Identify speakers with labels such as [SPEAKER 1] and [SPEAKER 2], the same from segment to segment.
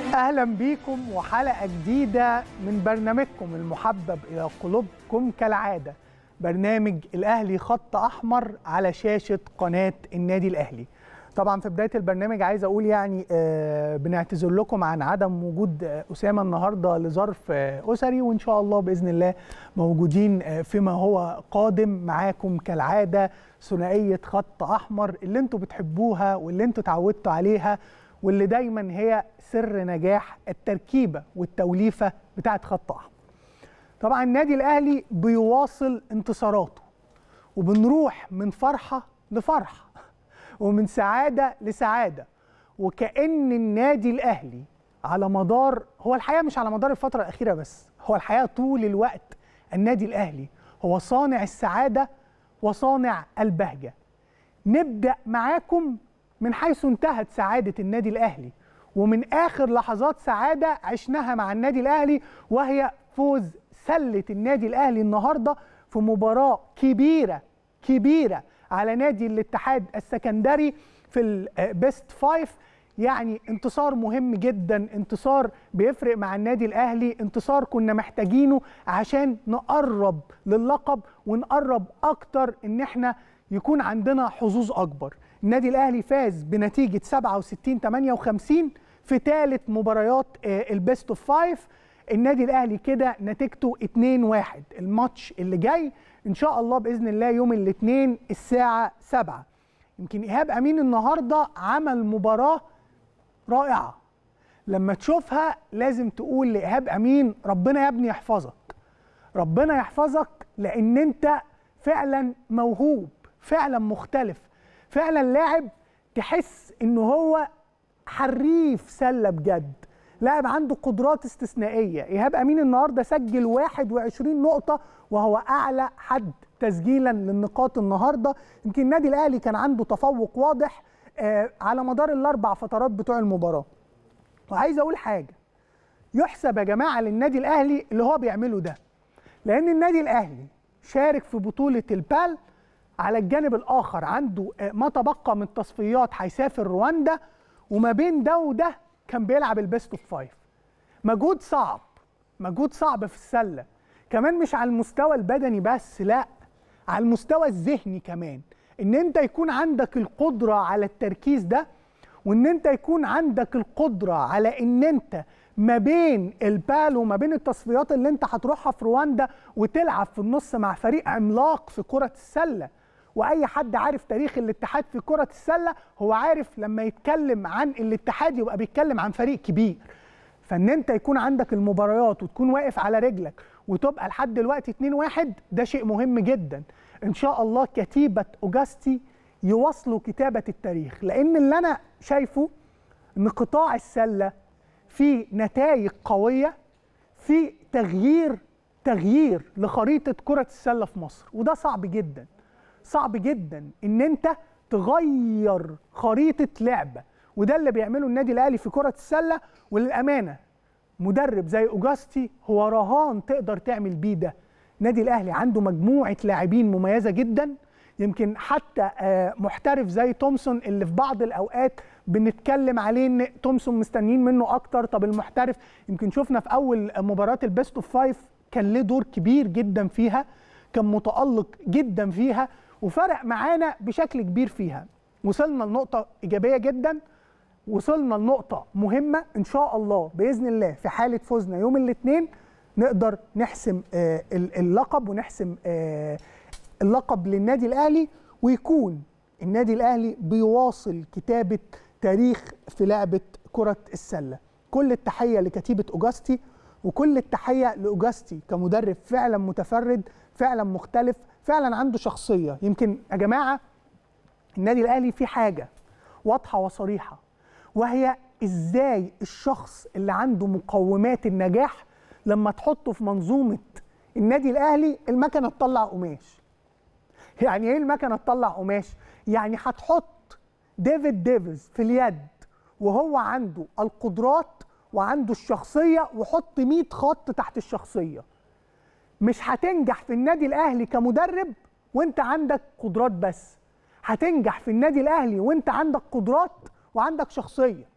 [SPEAKER 1] اهلا بيكم وحلقه جديده من برنامجكم المحبب الى قلوبكم كالعاده برنامج الاهلي خط احمر على شاشه قناه النادي الاهلي طبعا في بدايه البرنامج عايز اقول يعني آه بنعتذر لكم عن عدم وجود آه اسامه النهارده لظرف آه اسري وان شاء الله باذن الله موجودين آه فيما هو قادم معاكم كالعاده ثنائيه خط احمر اللي انتوا بتحبوها واللي انتوا اتعودتوا عليها واللي دايما هي سر نجاح التركيبه والتوليفه بتاعه خط احمر. طبعا النادي الاهلي بيواصل انتصاراته وبنروح من فرحه لفرحه ومن سعاده لسعاده وكأن النادي الاهلي على مدار هو الحقيقه مش على مدار الفتره الاخيره بس هو الحقيقه طول الوقت النادي الاهلي هو صانع السعاده وصانع البهجه. نبدا معاكم من حيث انتهت سعاده النادي الاهلي ومن اخر لحظات سعاده عشناها مع النادي الاهلي وهي فوز سله النادي الاهلي النهارده في مباراه كبيره كبيره على نادي الاتحاد السكندري في البيست فايف يعني انتصار مهم جدا انتصار بيفرق مع النادي الاهلي انتصار كنا محتاجينه عشان نقرب للقب ونقرب اكتر ان احنا يكون عندنا حظوظ اكبر النادي الاهلي فاز بنتيجه 67 58 في ثالث مباريات البيست اوف فايف النادي الاهلي كده نتيجته 2 1 الماتش اللي جاي ان شاء الله باذن الله يوم الاثنين الساعه 7 يمكن ايهاب امين النهارده عمل مباراه رائعه لما تشوفها لازم تقول لايهاب امين ربنا يا ابني يحفظك ربنا يحفظك لان انت فعلا موهوب فعلا مختلف فعلا لاعب تحس ان هو حريف سله بجد لاعب عنده قدرات استثنائيه ايهاب امين النهارده سجل 21 نقطه وهو اعلى حد تسجيلا للنقاط النهارده يمكن النادي الاهلي كان عنده تفوق واضح آه على مدار الاربع فترات بتوع المباراه وعايز اقول حاجه يحسب يا جماعه للنادي الاهلي اللي هو بيعمله ده لان النادي الاهلي شارك في بطوله البال على الجانب الاخر عنده ما تبقى من تصفيات هيسافر رواندا وما بين ده وده كان بيلعب البيست اوف فايف مجهود صعب مجهود صعب في السله كمان مش على المستوى البدني بس لا على المستوى الذهني كمان ان انت يكون عندك القدره على التركيز ده وان انت يكون عندك القدره على ان انت ما بين البال وما بين التصفيات اللي انت هتروحها في رواندا وتلعب في النص مع فريق عملاق في كره السله واي حد عارف تاريخ الاتحاد في كره السله هو عارف لما يتكلم عن الاتحاد يبقى بيتكلم عن فريق كبير فان انت يكون عندك المباريات وتكون واقف على رجلك وتبقى لحد دلوقتي 2-1 ده شيء مهم جدا ان شاء الله كتيبه اوجاستي يواصلوا كتابه التاريخ لان اللي انا شايفه ان قطاع السله في نتائج قويه في تغيير تغيير لخريطه كره السله في مصر وده صعب جدا صعب جدا ان انت تغير خريطه لعبه وده اللي بيعمله النادي الاهلي في كره السله وللامانه مدرب زي اوجاستي هو رهان تقدر تعمل بيه ده النادي الاهلي عنده مجموعه لاعبين مميزه جدا يمكن حتى محترف زي تومسون اللي في بعض الاوقات بنتكلم عليه ان تومسون مستنيين منه اكتر طب المحترف يمكن شفنا في اول مباراه البيست اوف فايف كان له دور كبير جدا فيها كان متالق جدا فيها وفرق معانا بشكل كبير فيها وصلنا لنقطة إيجابية جدا وصلنا لنقطة مهمة إن شاء الله بإذن الله في حالة فوزنا يوم الاثنين نقدر نحسم آه اللقب ونحسم آه اللقب للنادي الأهلي ويكون النادي الأهلي بيواصل كتابة تاريخ في لعبة كرة السلة كل التحية لكتيبة أوجاستي وكل التحية لأوجاستي كمدرب فعلا متفرد فعلا مختلف فعلا عنده شخصيه يمكن يا جماعه النادي الاهلي في حاجه واضحه وصريحه وهي ازاي الشخص اللي عنده مقومات النجاح لما تحطه في منظومه النادي الاهلي المكنه تطلع قماش يعني ايه المكنه تطلع قماش يعني هتحط ديفيد ديفيز في اليد وهو عنده القدرات وعنده الشخصيه وحط 100 خط تحت الشخصيه مش هتنجح في النادي الاهلي كمدرب وانت عندك قدرات بس هتنجح في النادي الاهلي وانت عندك قدرات وعندك شخصيه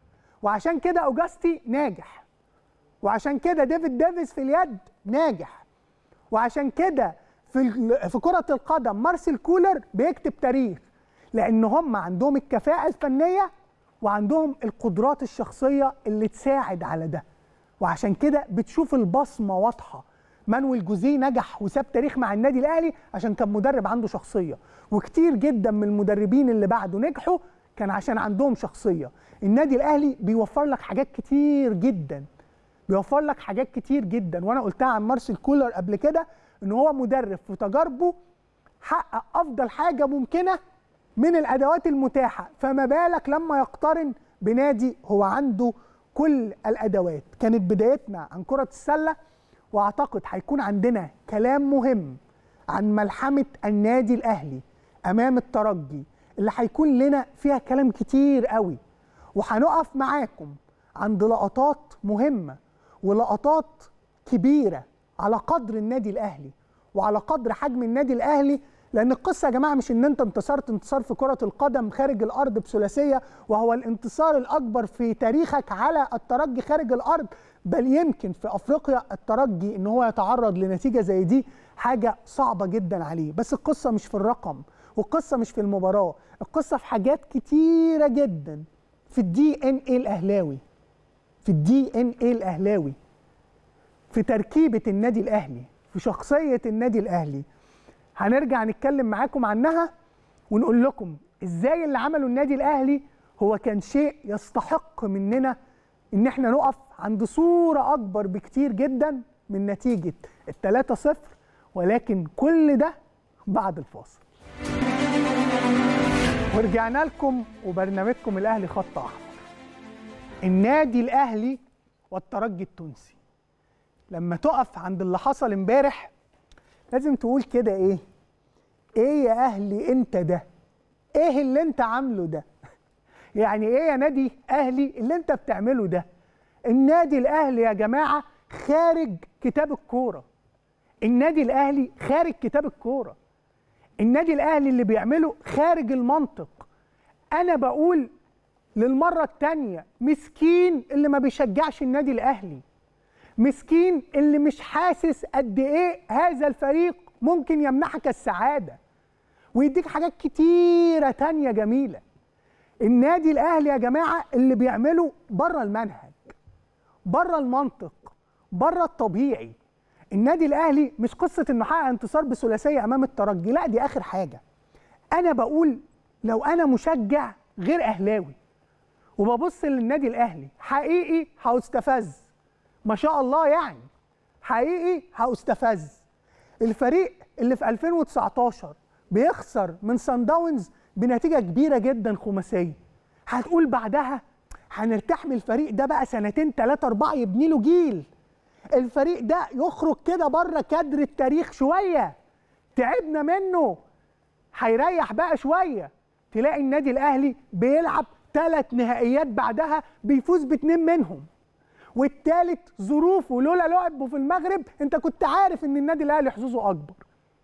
[SPEAKER 1] وعشان كده اوجاستي ناجح وعشان كده ديفيد ديفيس في اليد ناجح وعشان كده في ال- في كرة القدم مارسيل كولر بيكتب تاريخ لأن هم عندهم الكفاءة الفنية وعندهم القدرات الشخصية اللي تساعد على ده وعشان كده بتشوف البصمة واضحة مانويل جوزيه نجح وساب تاريخ مع النادي الأهلي عشان كان مدرب عنده شخصية وكتير جدا من المدربين اللي بعده نجحوا كان عشان عندهم شخصية النادي الأهلي بيوفر لك حاجات كتير جدا بيوفر لك حاجات كتير جدا وانا قلتها عن مارسيل كولر قبل كده ان هو مدرب في تجاربه حقق افضل حاجه ممكنه من الادوات المتاحه فما بالك لما يقترن بنادي هو عنده كل الادوات كانت بدايتنا عن كره السله واعتقد هيكون عندنا كلام مهم عن ملحمه النادي الاهلي امام الترجي اللي هيكون لنا فيها كلام كتير قوي وهنقف معاكم عند لقطات مهمه ولقطات كبيره على قدر النادي الاهلي وعلى قدر حجم النادي الاهلي لان القصه يا جماعه مش ان انت انتصرت انتصار في كره القدم خارج الارض بثلاثيه وهو الانتصار الاكبر في تاريخك على الترجي خارج الارض بل يمكن في افريقيا الترجي ان هو يتعرض لنتيجه زي دي حاجه صعبه جدا عليه بس القصه مش في الرقم والقصه مش في المباراه القصه في حاجات كتيره جدا في الدي ان ايه الاهلاوي في الدي ان ايه الاهلاوي في تركيبه النادي الاهلي في شخصيه النادي الاهلي هنرجع نتكلم معاكم عنها ونقول لكم ازاي اللي عمله النادي الاهلي هو كان شيء يستحق مننا ان احنا نقف عند صوره اكبر بكتير جدا من نتيجه الثلاثة صفر ولكن كل ده بعد الفاصل ورجعنا لكم وبرنامجكم الاهلي خط احمر النادي الاهلي والترجي التونسي لما تقف عند اللي حصل امبارح لازم تقول كده ايه ايه يا اهلي انت ده ايه اللي انت عامله ده يعني ايه يا نادي اهلي اللي انت بتعمله ده النادي الاهلي يا جماعه خارج كتاب الكوره النادي الاهلي خارج كتاب الكوره النادي الاهلي اللي بيعمله خارج المنطق انا بقول للمره الثانيه مسكين اللي ما بيشجعش النادي الاهلي مسكين اللي مش حاسس قد ايه هذا الفريق ممكن يمنحك السعاده ويديك حاجات كتيره تانية جميله النادي الاهلي يا جماعه اللي بيعمله بره المنهج بره المنطق بره الطبيعي النادي الاهلي مش قصه انه حقق انتصار بثلاثيه امام الترجي لا دي اخر حاجه انا بقول لو انا مشجع غير اهلاوي وببص للنادي الاهلي حقيقي هستفز ما شاء الله يعني حقيقي هستفز الفريق اللي في 2019 بيخسر من سان داونز بنتيجه كبيره جدا خماسيه هتقول بعدها هنرتاح من الفريق ده بقى سنتين ثلاثه اربعه يبني له جيل الفريق ده يخرج كده بره كادر التاريخ شويه تعبنا منه هيريح بقى شويه تلاقي النادي الاهلي بيلعب ثلاث نهائيات بعدها بيفوز باتنين منهم والتالت ظروفه لولا لعبه في المغرب انت كنت عارف ان النادي الاهلي حظوظه اكبر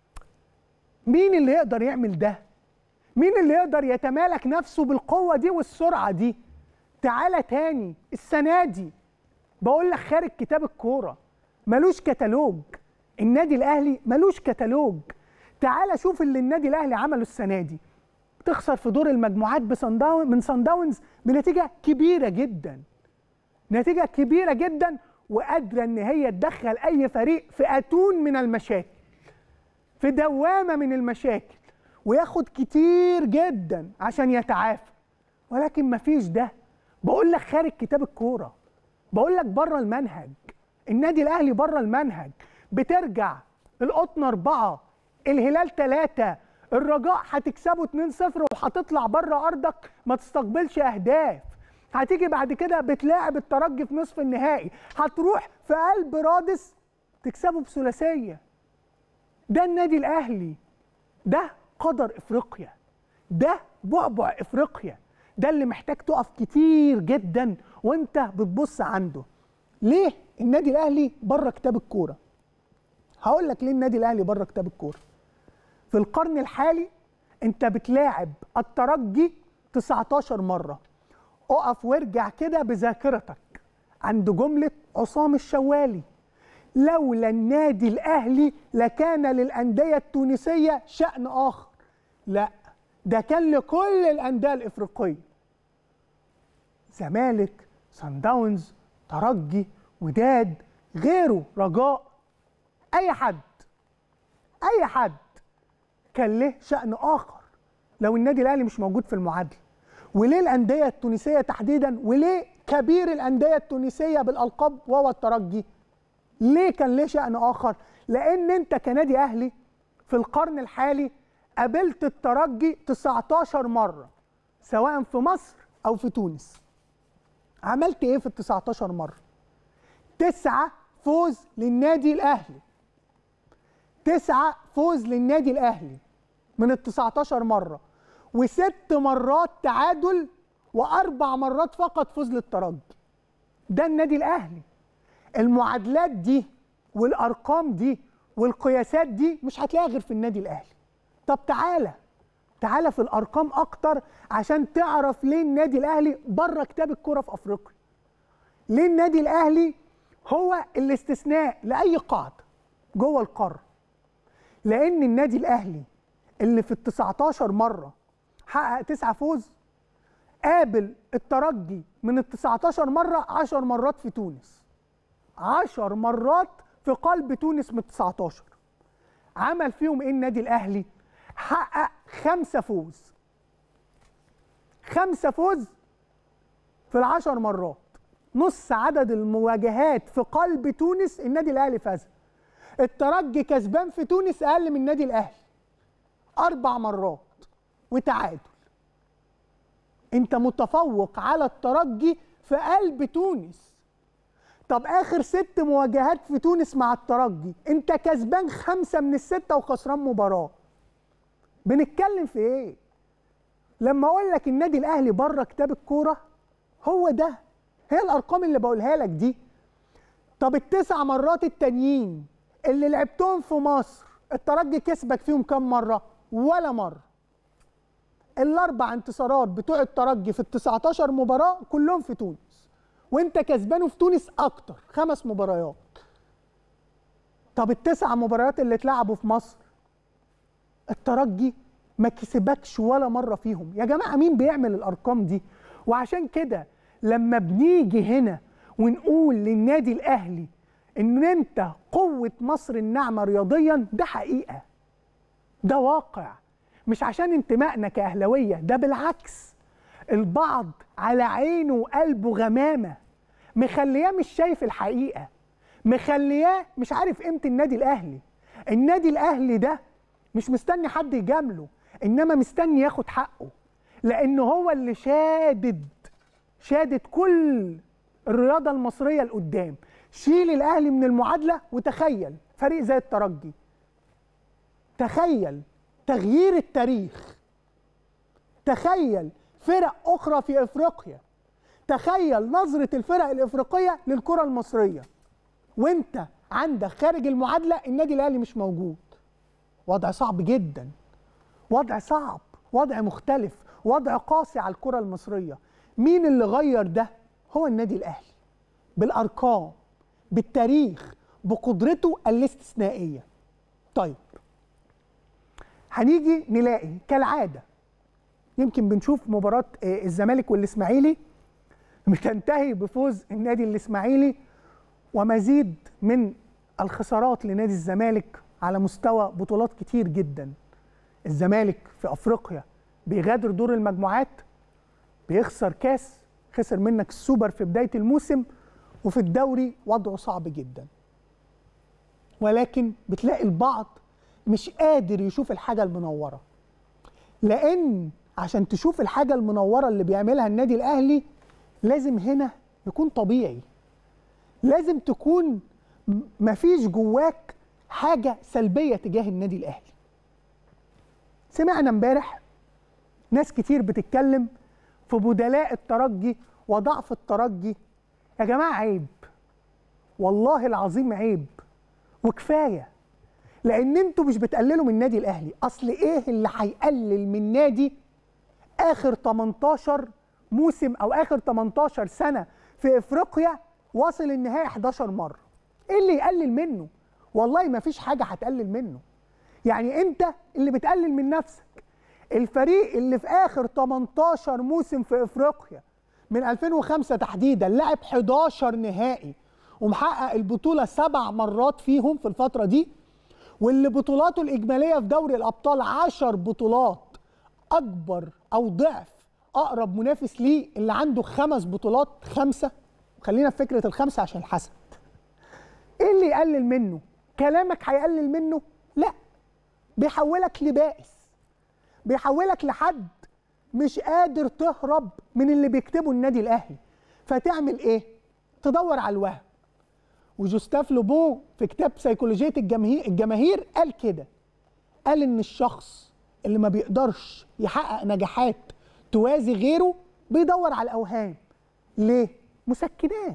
[SPEAKER 1] مين اللي يقدر يعمل ده مين اللي يقدر يتمالك نفسه بالقوه دي والسرعه دي تعالى تاني السنه دي بقول لك خارج كتاب الكوره ملوش كتالوج النادي الاهلي ملوش كتالوج تعالى شوف اللي النادي الاهلي عمله السنه دي تخسر في دور المجموعات بصن داون من صن داونز بنتيجه كبيره جدا نتيجه كبيره جدا وقادره ان هي تدخل اي فريق في اتون من المشاكل في دوامه من المشاكل وياخد كتير جدا عشان يتعافى ولكن مفيش ده بقول لك خارج كتاب الكوره بقول لك بره المنهج النادي الاهلي بره المنهج بترجع القطن أربعة الهلال ثلاثة الرجاء هتكسبه 2-0 وهتطلع بره أرضك ما تستقبلش أهداف هتيجي بعد كده بتلاعب الترجي في نصف النهائي هتروح في قلب رادس تكسبه بثلاثية ده النادي الأهلي ده قدر إفريقيا ده بعبع إفريقيا ده اللي محتاج تقف كتير جدا وانت بتبص عنده ليه النادي الاهلي بره كتاب الكوره هقول لك ليه النادي الاهلي بره كتاب الكوره في القرن الحالي انت بتلاعب الترجي 19 مره اقف وارجع كده بذاكرتك عند جمله عصام الشوالي لولا النادي الاهلي لكان للانديه التونسيه شان اخر لا ده كان لكل الانديه الافريقيه زمالك سان داونز ترجي وداد غيره رجاء اي حد اي حد كان له شان اخر لو النادي الاهلي مش موجود في المعادله وليه الانديه التونسيه تحديدا وليه كبير الانديه التونسيه بالالقاب وهو الترجي ليه كان ليه شان اخر لان انت كنادي اهلي في القرن الحالي قابلت الترجي 19 مره سواء في مصر او في تونس عملت ايه في ال 19 مره تسعة فوز للنادي الاهلي تسعة فوز للنادي الاهلي من ال 19 مره وست مرات تعادل واربع مرات فقط فوز للترجي ده النادي الاهلي المعادلات دي والارقام دي والقياسات دي مش هتلاقيها غير في النادي الاهلي طب تعالى تعالى في الارقام اكتر عشان تعرف ليه النادي الاهلي بره كتاب الكره في افريقيا ليه النادي الاهلي هو الاستثناء لاي قاعده جوه القاره لان النادي الاهلي اللي في ال 19 مره حقق تسعة فوز قابل الترجي من ال 19 مره 10 مرات في تونس 10 مرات في قلب تونس من 19 عمل فيهم ايه النادي الاهلي حقق خمسة فوز خمسة فوز في العشر مرات نص عدد المواجهات في قلب تونس النادي الاهلي فاز الترجي كسبان في تونس اقل من النادي الاهلي اربع مرات وتعادل انت متفوق على الترجي في قلب تونس طب اخر ست مواجهات في تونس مع الترجي انت كسبان خمسه من السته وخسران مباراه بنتكلم في ايه لما اقول لك النادي الاهلي بره كتاب الكوره هو ده هي الارقام اللي بقولها لك دي طب التسع مرات التانيين اللي لعبتهم في مصر الترجي كسبك فيهم كام مره ولا مره الاربع انتصارات بتوع الترجي في ال 19 مباراه كلهم في تونس وانت كسبانه في تونس اكتر خمس مباريات طب التسع مباريات اللي اتلعبوا في مصر الترجي ما كسبكش ولا مره فيهم يا جماعه مين بيعمل الارقام دي وعشان كده لما بنيجي هنا ونقول للنادي الاهلي ان انت قوه مصر الناعمه رياضيا ده حقيقه ده واقع مش عشان انتمائنا كاهلاويه ده بالعكس البعض على عينه وقلبه غمامه مخلياه مش شايف الحقيقه مخلياه مش عارف قيمه النادي الاهلي النادي الاهلي ده مش مستني حد يجامله انما مستني ياخد حقه لان هو اللي شادد شادد كل الرياضه المصريه لقدام شيل الاهلي من المعادله وتخيل فريق زي الترجي تخيل تغيير التاريخ تخيل فرق اخرى في افريقيا تخيل نظره الفرق الافريقيه للكره المصريه وانت عندك خارج المعادله النادي الاهلي مش موجود وضع صعب جدا وضع صعب وضع مختلف وضع قاسي على الكره المصريه مين اللي غير ده هو النادي الاهلي بالارقام بالتاريخ بقدرته الاستثنائيه طيب هنيجي نلاقي كالعاده يمكن بنشوف مباراه الزمالك والاسماعيلي بتنتهي بفوز النادي الاسماعيلي ومزيد من الخسارات لنادي الزمالك على مستوى بطولات كتير جدا الزمالك في افريقيا بيغادر دور المجموعات بيخسر كاس خسر منك السوبر في بدايه الموسم وفي الدوري وضعه صعب جدا ولكن بتلاقي البعض مش قادر يشوف الحاجه المنوره لان عشان تشوف الحاجه المنوره اللي بيعملها النادي الاهلي لازم هنا يكون طبيعي لازم تكون مفيش جواك حاجه سلبيه تجاه النادي الاهلي سمعنا امبارح ناس كتير بتتكلم في بدلاء الترجي وضعف الترجي يا جماعه عيب والله العظيم عيب وكفايه لان انتوا مش بتقللوا من النادي الاهلي اصل ايه اللي هيقلل من نادي اخر 18 موسم او اخر 18 سنه في افريقيا واصل النهائي 11 مره ايه اللي يقلل منه والله ما فيش حاجه هتقلل منه يعني انت اللي بتقلل من نفسك الفريق اللي في اخر 18 موسم في افريقيا من 2005 تحديدا لعب 11 نهائي ومحقق البطوله سبع مرات فيهم في الفتره دي واللي بطولاته الاجماليه في دوري الابطال 10 بطولات اكبر او ضعف اقرب منافس ليه اللي عنده خمس بطولات خمسه خلينا في فكره الخمسه عشان الحسد ايه اللي يقلل منه كلامك هيقلل منه لا بيحولك لبائس بيحولك لحد مش قادر تهرب من اللي بيكتبه النادي الاهلي فتعمل ايه تدور على الوهم وجوستاف لوبو في كتاب سيكولوجيه الجماهير الجماهير قال كده قال ان الشخص اللي ما بيقدرش يحقق نجاحات توازي غيره بيدور على الاوهام ليه مسكنات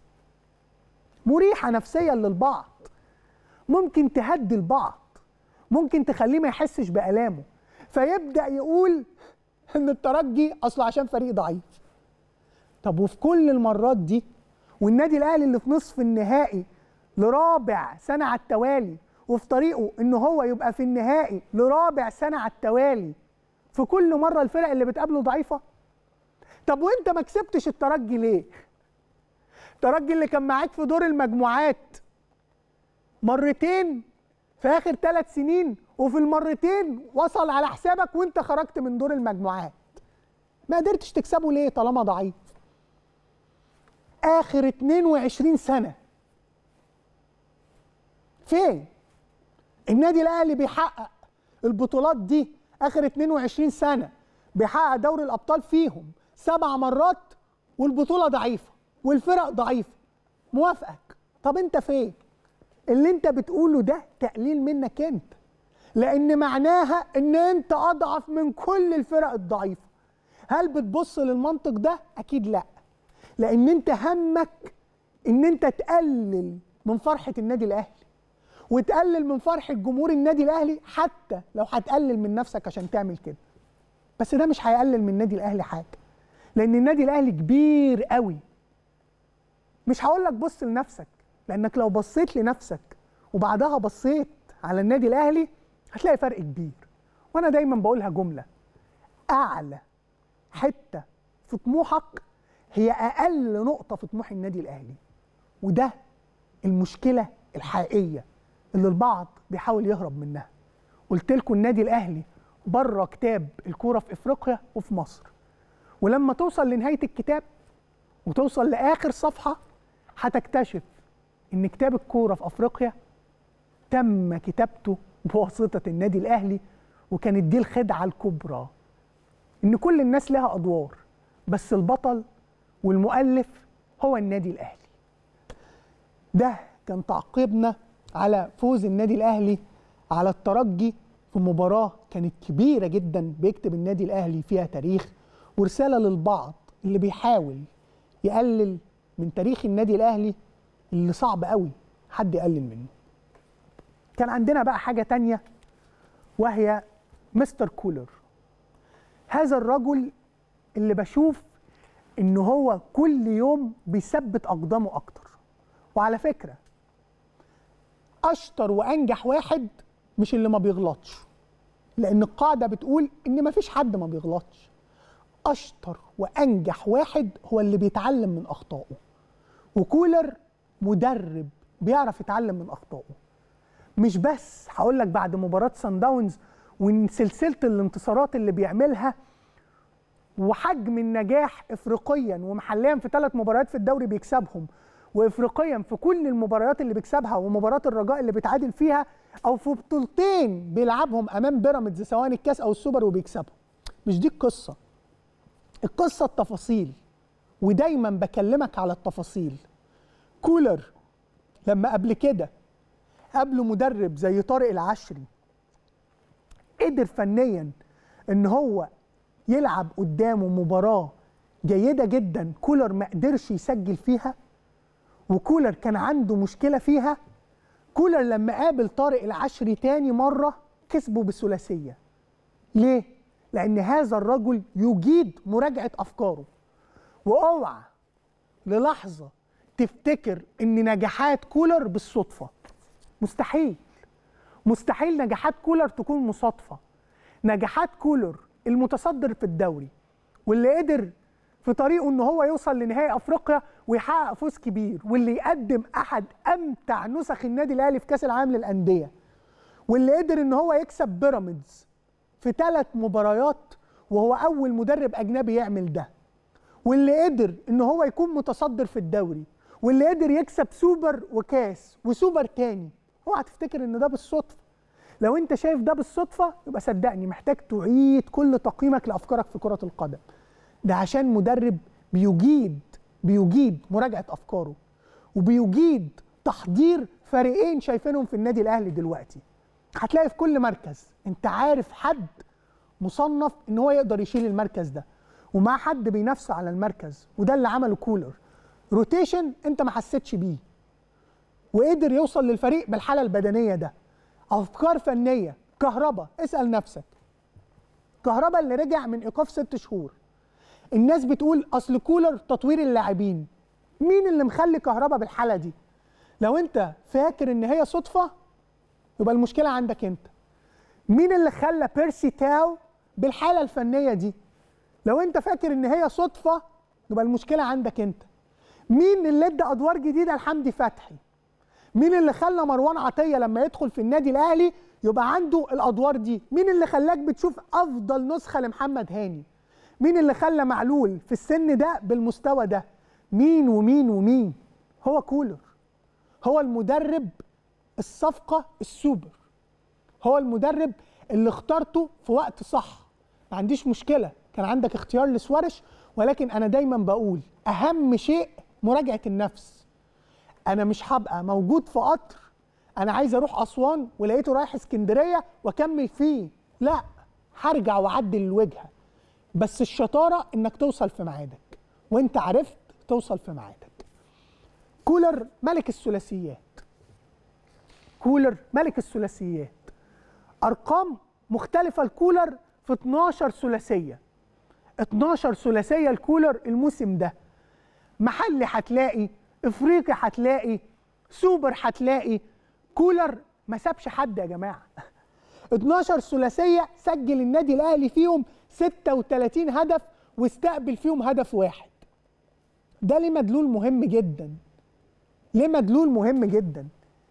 [SPEAKER 1] مريحه نفسيا للبعض ممكن تهدي البعض ممكن تخليه ما يحسش بالامه فيبدا يقول ان الترجي اصله عشان فريق ضعيف طب وفي كل المرات دي والنادي الاهلي اللي في نصف النهائي لرابع سنه على التوالي وفي طريقه ان هو يبقى في النهائي لرابع سنه على التوالي في كل مره الفرق اللي بتقابله ضعيفه طب وانت ما كسبتش الترجي ليه الترجي اللي كان معاك في دور المجموعات مرتين في اخر ثلاث سنين وفي المرتين وصل على حسابك وانت خرجت من دور المجموعات ما قدرتش تكسبه ليه طالما ضعيف اخر 22 سنه فين النادي الاهلي بيحقق البطولات دي اخر 22 سنه بيحقق دوري الابطال فيهم سبع مرات والبطوله ضعيفه والفرق ضعيفه موافقك طب انت فين اللي انت بتقوله ده تقليل منك انت لان معناها ان انت اضعف من كل الفرق الضعيفه هل بتبص للمنطق ده اكيد لا لان انت همك ان انت تقلل من فرحه النادي الاهلي وتقلل من فرحه جمهور النادي الاهلي حتى لو هتقلل من نفسك عشان تعمل كده بس ده مش هيقلل من النادي الاهلي حاجه لان النادي الاهلي كبير قوي مش هقول لك بص لنفسك لانك لو بصيت لنفسك وبعدها بصيت على النادي الاهلي هتلاقي فرق كبير وانا دايما بقولها جمله اعلى حته في طموحك هي اقل نقطه في طموح النادي الاهلي وده المشكله الحقيقيه اللي البعض بيحاول يهرب منها قلت لكم النادي الاهلي بره كتاب الكوره في افريقيا وفي مصر ولما توصل لنهايه الكتاب وتوصل لاخر صفحه هتكتشف ان كتاب الكوره في افريقيا تم كتابته بواسطه النادي الاهلي وكانت دي الخدعه الكبرى ان كل الناس لها ادوار بس البطل والمؤلف هو النادي الاهلي ده كان تعقيبنا على فوز النادي الاهلي على الترجي في مباراه كانت كبيره جدا بيكتب النادي الاهلي فيها تاريخ ورساله للبعض اللي بيحاول يقلل من تاريخ النادي الاهلي اللي صعب قوي حد يقلل منه كان عندنا بقى حاجه تانية وهي مستر كولر هذا الرجل اللي بشوف ان هو كل يوم بيثبت اقدامه اكتر وعلى فكره اشطر وانجح واحد مش اللي ما بيغلطش لان القاعده بتقول ان ما فيش حد ما بيغلطش اشطر وانجح واحد هو اللي بيتعلم من اخطائه وكولر مدرب بيعرف يتعلم من اخطائه مش بس هقول لك بعد مباراه سان داونز وان سلسله الانتصارات اللي بيعملها وحجم النجاح افريقيا ومحليا في ثلاث مباريات في الدوري بيكسبهم وافريقيا في كل المباريات اللي بيكسبها ومباراه الرجاء اللي بيتعادل فيها او في بطولتين بيلعبهم امام بيراميدز سواء الكاس او السوبر وبيكسبهم مش دي القصه القصه التفاصيل ودايما بكلمك على التفاصيل كولر لما قبل كده قبله مدرب زي طارق العشري قدر فنيا ان هو يلعب قدامه مباراه جيده جدا كولر ما قدرش يسجل فيها وكولر كان عنده مشكله فيها كولر لما قابل طارق العشري تاني مره كسبه بثلاثيه ليه لان هذا الرجل يجيد مراجعه افكاره واوعى للحظه تفتكر ان نجاحات كولر بالصدفه مستحيل مستحيل نجاحات كولر تكون مصادفه نجاحات كولر المتصدر في الدوري واللي قدر في طريقه ان هو يوصل لنهائي افريقيا ويحقق فوز كبير واللي يقدم احد امتع نسخ النادي الاهلي في كاس العالم للانديه واللي قدر ان هو يكسب بيراميدز في ثلاث مباريات وهو اول مدرب اجنبي يعمل ده واللي قدر ان هو يكون متصدر في الدوري واللي قدر يكسب سوبر وكاس وسوبر تاني اوعى تفتكر ان ده بالصدفه لو انت شايف ده بالصدفه يبقى صدقني محتاج تعيد كل تقييمك لافكارك في كره القدم ده عشان مدرب بيجيد بيجيد مراجعه افكاره وبيجيد تحضير فريقين شايفينهم في النادي الاهلي دلوقتي هتلاقي في كل مركز انت عارف حد مصنف ان هو يقدر يشيل المركز ده ومع حد بينافسه على المركز وده اللي عمله كولر روتيشن انت ما حسيتش بيه وقدر يوصل للفريق بالحاله البدنيه ده افكار فنيه كهربا اسال نفسك كهربا اللي رجع من ايقاف ست شهور الناس بتقول اصل كولر تطوير اللاعبين مين اللي مخلي كهربا بالحاله دي لو انت فاكر ان هي صدفه يبقى المشكله عندك انت مين اللي خلى بيرسي تاو بالحاله الفنيه دي لو انت فاكر ان هي صدفه يبقى المشكله عندك انت مين اللي ادى ادوار جديده لحمدي فتحي مين اللي خلى مروان عطيه لما يدخل في النادي الاهلي يبقى عنده الادوار دي مين اللي خلاك بتشوف افضل نسخه لمحمد هاني مين اللي خلى معلول في السن ده بالمستوى ده مين ومين ومين هو كولر هو المدرب الصفقه السوبر هو المدرب اللي اخترته في وقت صح ما عنديش مشكله كان عندك اختيار لسوارش ولكن انا دايما بقول اهم شيء مراجعه النفس انا مش هبقى موجود في قطر انا عايز اروح اسوان ولقيته رايح اسكندريه واكمل فيه لا هرجع واعدل الوجهه بس الشطاره انك توصل في ميعادك وانت عرفت توصل في ميعادك كولر ملك الثلاثيات كولر ملك الثلاثيات ارقام مختلفه الكولر في 12 ثلاثيه 12 ثلاثيه الكولر الموسم ده محلي هتلاقي افريقي هتلاقي سوبر هتلاقي كولر ما سابش حد يا جماعه 12 ثلاثيه سجل النادي الاهلي فيهم 36 هدف واستقبل فيهم هدف واحد ده ليه مدلول مهم جدا ليه مدلول مهم جدا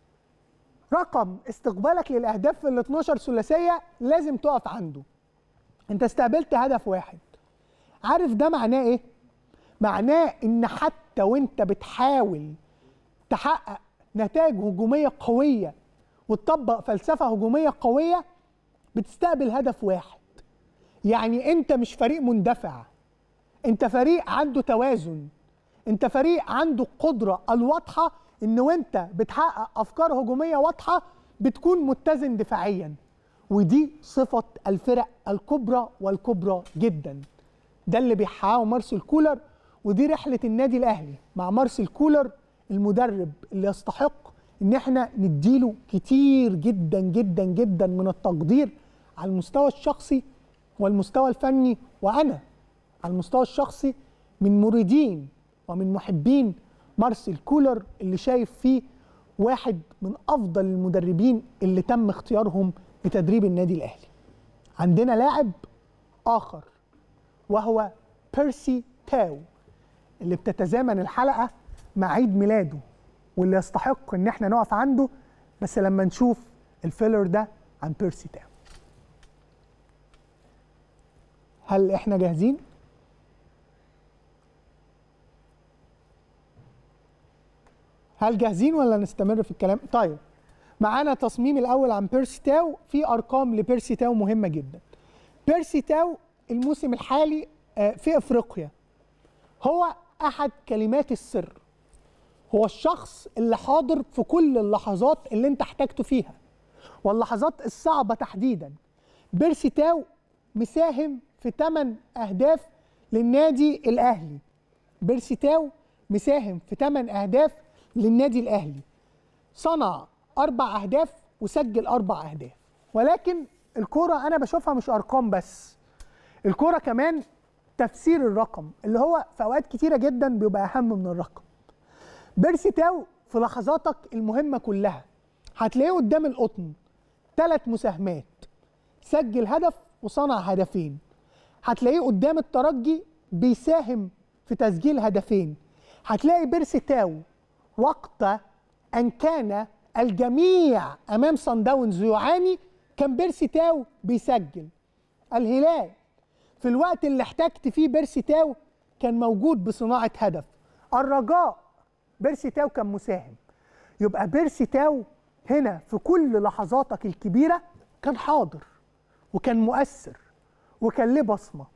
[SPEAKER 1] رقم استقبالك للاهداف في ال 12 ثلاثيه لازم تقف عنده انت استقبلت هدف واحد عارف ده معناه ايه معناه ان حتى وانت بتحاول تحقق نتائج هجوميه قويه وتطبق فلسفه هجوميه قويه بتستقبل هدف واحد يعني انت مش فريق مندفع انت فريق عنده توازن انت فريق عنده القدره الواضحه ان وانت بتحقق افكار هجوميه واضحه بتكون متزن دفاعيا ودي صفه الفرق الكبرى والكبرى جدا ده اللي بيحققه مارسيل كولر ودي رحله النادي الاهلي مع مارسيل كولر المدرب اللي يستحق ان احنا نديله كتير جدا جدا جدا من التقدير على المستوى الشخصي والمستوى الفني وانا على المستوى الشخصي من مريدين ومن محبين مارسيل كولر اللي شايف فيه واحد من افضل المدربين اللي تم اختيارهم لتدريب النادي الاهلي عندنا لاعب اخر وهو بيرسي تاو اللي بتتزامن الحلقه مع عيد ميلاده واللي يستحق ان احنا نقف عنده بس لما نشوف الفيلر ده عن بيرسي تاو هل احنا جاهزين؟ هل جاهزين ولا نستمر في الكلام؟ طيب معانا تصميم الاول عن بيرسي تاو في ارقام لبيرسي تاو مهمه جدا. بيرسي تاو الموسم الحالي في افريقيا هو احد كلمات السر هو الشخص اللي حاضر في كل اللحظات اللي انت احتاجته فيها واللحظات الصعبه تحديدا بيرسي تاو مساهم في 8 اهداف للنادي الاهلي بيرسي تاو مساهم في 8 اهداف للنادي الاهلي صنع اربع اهداف وسجل اربع اهداف ولكن الكوره انا بشوفها مش ارقام بس الكوره كمان تفسير الرقم اللي هو في اوقات كتيره جدا بيبقى اهم من الرقم بيرسي تاو في لحظاتك المهمه كلها هتلاقيه قدام القطن ثلاث مساهمات سجل هدف وصنع هدفين هتلاقيه قدام الترجي بيساهم في تسجيل هدفين هتلاقي بيرسي تاو وقت ان كان الجميع امام صن داونز يعاني كان بيرسي تاو بيسجل الهلال في الوقت اللي احتجت فيه بيرسي تاو كان موجود بصناعه هدف الرجاء بيرسي تاو كان مساهم يبقى بيرسي تاو هنا في كل لحظاتك الكبيره كان حاضر وكان مؤثر وكان له بصمه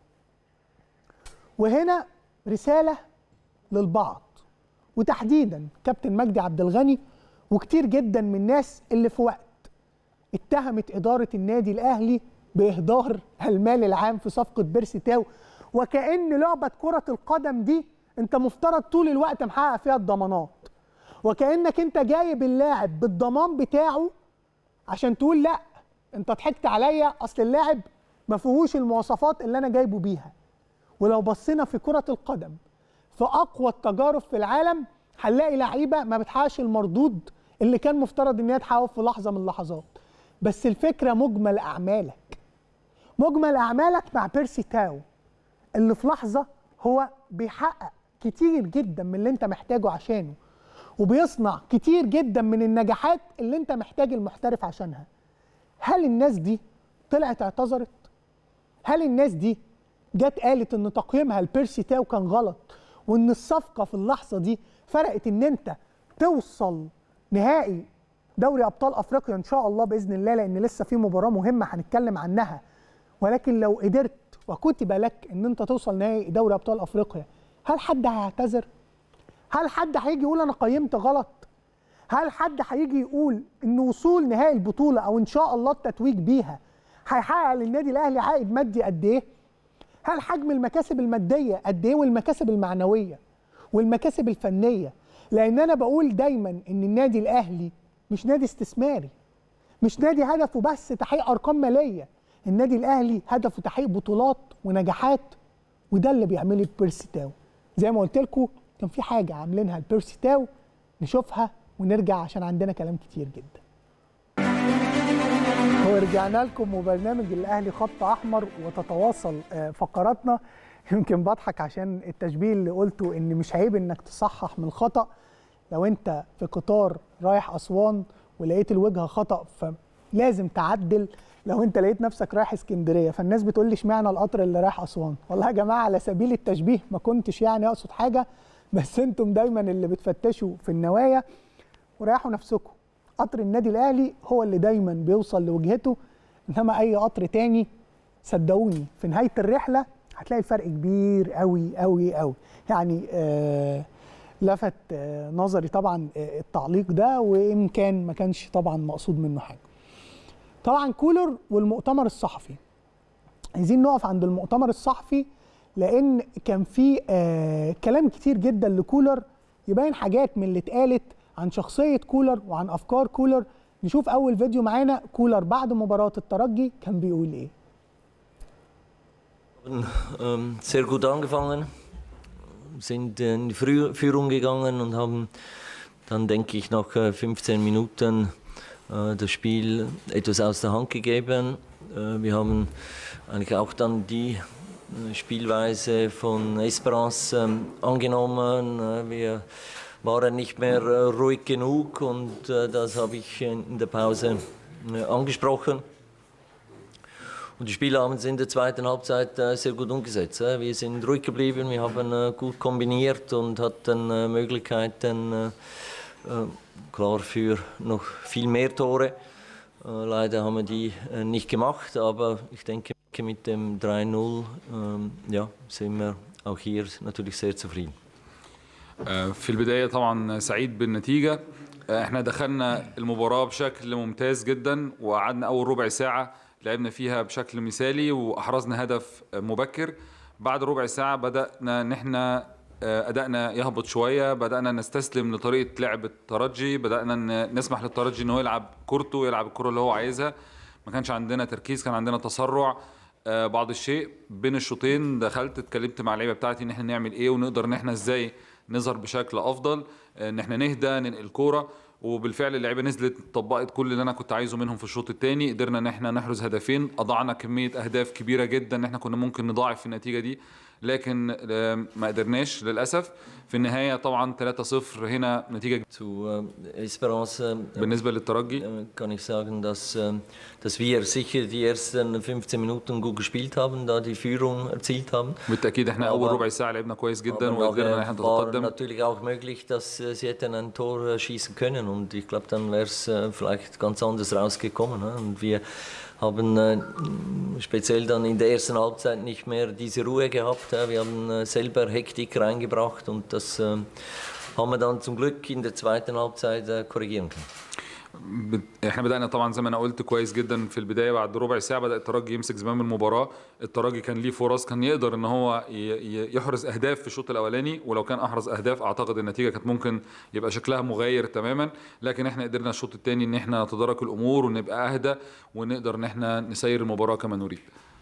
[SPEAKER 1] وهنا رساله للبعض وتحديدا كابتن مجدي عبد الغني وكتير جدا من الناس اللي في وقت اتهمت اداره النادي الاهلي باهدار المال العام في صفقه بيرسي تاو وكأن لعبه كره القدم دي انت مفترض طول الوقت محقق فيها الضمانات وكأنك انت جايب اللاعب بالضمان بتاعه عشان تقول لا انت ضحكت عليا اصل اللاعب ما فيهوش المواصفات اللي انا جايبه بيها ولو بصينا في كره القدم في اقوى التجارب في العالم هنلاقي لعيبه ما بتحققش المردود اللي كان مفترض ان هي تحققه في لحظه من اللحظات بس الفكره مجمل اعمالك مجمل اعمالك مع بيرسي تاو اللي في لحظه هو بيحقق كتير جدا من اللي انت محتاجه عشانه وبيصنع كتير جدا من النجاحات اللي انت محتاج المحترف عشانها هل الناس دي طلعت اعتذرت هل الناس دي جت قالت ان تقييمها لبيرسي تاو كان غلط وان الصفقه في اللحظه دي فرقت ان انت توصل نهائي دوري ابطال افريقيا ان شاء الله باذن الله لان لسه في مباراه مهمه هنتكلم عنها ولكن لو قدرت وكتب لك ان انت توصل نهائي دوري ابطال افريقيا هل حد هيعتذر هل حد هيجي يقول انا قيمت غلط هل حد هيجي يقول ان وصول نهائي البطوله او ان شاء الله التتويج بيها هيحقق للنادي الاهلي عائد مادي قد ايه هل حجم المكاسب الماديه قد ايه والمكاسب المعنويه والمكاسب الفنيه لان انا بقول دايما ان النادي الاهلي مش نادي استثماري مش نادي هدفه بس تحقيق ارقام ماليه النادي الاهلي هدفه تحقيق بطولات ونجاحات وده اللي بيعمله بيرسي تاو زي ما قلت لكم كان في حاجه عاملينها لبيرسي تاو نشوفها ونرجع عشان عندنا كلام كتير جدا ورجعنا لكم وبرنامج الاهلي خط احمر وتتواصل فقراتنا يمكن بضحك عشان التشبيه اللي قلته ان مش عيب انك تصحح من الخطا لو انت في قطار رايح اسوان ولقيت الوجهه خطا فلازم تعدل لو انت لقيت نفسك رايح اسكندريه فالناس بتقول لي اشمعنى القطر اللي رايح اسوان والله يا جماعه على سبيل التشبيه ما كنتش يعني اقصد حاجه بس انتم دايما اللي بتفتشوا في النوايا وريحوا نفسكم قطر النادي الاهلي هو اللي دايما بيوصل لوجهته انما اي قطر تاني صدقوني في نهايه الرحله هتلاقي الفرق كبير قوي قوي قوي يعني آه لفت آه نظري طبعا آه التعليق ده وان كان ما كانش طبعا مقصود منه حاجه طبعا كولر والمؤتمر الصحفي عايزين نقف عند المؤتمر الصحفي لان كان في آه كلام كتير جدا لكولر يبين حاجات من اللي اتقالت عن شخصيه كولر وعن افكار كولر نشوف اول فيديو معانا كولر بعد مباراه الترجي كان بيقول ايه
[SPEAKER 2] ähm, sehr gut angefangen, sind in die Führung gegangen und haben dann, denke ich, nach 15 Minuten äh, das Spiel etwas aus der Hand gegeben. Äh, wir haben eigentlich auch dann die Spielweise von Esperance ähm, angenommen. Äh, wir waren nicht mehr ruhig genug und das habe ich in der Pause angesprochen. Und die Spieler haben es in der zweiten Halbzeit äh, sehr gut umgesetzt. Äh. Wir sind ruhig geblieben, wir haben äh, gut kombiniert und hatten Möglichkeiten, klar für noch viel mehr Tore. leider haben wir die nicht gemacht, aber ich denke, mit dem 3-0 ähm, ja, sind wir auch hier natürlich sehr zufrieden.
[SPEAKER 3] في البداية طبعا سعيد بالنتيجة احنا دخلنا المباراة بشكل ممتاز جدا وقعدنا أول ربع ساعة لعبنا فيها بشكل مثالي واحرزنا هدف مبكر بعد ربع ساعه بدانا ان احنا ادائنا يهبط شويه بدانا نستسلم لطريقه لعب الترجي بدانا نسمح للترجي ان هو يلعب كورته يلعب الكره اللي هو عايزها ما كانش عندنا تركيز كان عندنا تسرع آه، بعض الشيء بين الشوطين دخلت اتكلمت مع اللعيبه بتاعتي ان احنا نعمل ايه ونقدر ان احنا ازاي نظهر بشكل افضل آه، ان احنا نهدى ننقل كوره وبالفعل اللعيبه نزلت طبقت كل اللي انا كنت عايزه منهم في الشوط الثاني قدرنا ان احنا نحرز هدفين اضعنا كميه اهداف كبيره جدا ان احنا كنا ممكن نضاعف في النتيجه دي لكن آه، ما قدرناش للاسف في النهايه طبعا 3-0 هنا نتيجه
[SPEAKER 2] Zu äh, Esperance äh,
[SPEAKER 3] بالنسبه للترجي
[SPEAKER 2] äh, kann ich sagen, dass, äh, dass wir sicher die ersten 15 Minuten gut gespielt haben, da die Führung erzielt haben.
[SPEAKER 3] بالتاكيد احنا اول
[SPEAKER 2] Aber-
[SPEAKER 3] ربع ساعه لعبنا كويس جدا
[SPEAKER 2] Aber
[SPEAKER 3] وقدرنا ان
[SPEAKER 2] nachher
[SPEAKER 3] احنا
[SPEAKER 2] war
[SPEAKER 3] نتقدم
[SPEAKER 2] natürlich auch möglich, dass äh, sie hätten ein Tor äh, schießen können und ich glaube, dann wäre es äh, vielleicht ganz anders rausgekommen. Ne? Und wir haben äh, speziell dann in der ersten Halbzeit nicht mehr diese Ruhe gehabt. Äh? Wir haben äh, selber Hektik reingebracht und das äh, haben wir dann zum Glück in der zweiten Halbzeit äh, korrigieren können.
[SPEAKER 3] بت- احنا بدانا طبعا زي ما انا قلت كويس جدا في البدايه بعد ربع ساعه بدا الترجي يمسك زمام المباراه الترجي كان ليه فرص كان يقدر ان هو ي- ي- يحرز اهداف في الشوط الاولاني ولو كان احرز اهداف اعتقد النتيجه كانت ممكن يبقى شكلها مغاير تماما لكن احنا قدرنا الشوط الثاني ان احنا نتدارك الامور ونبقى اهدى ونقدر ان احنا نسير المباراه كما نريد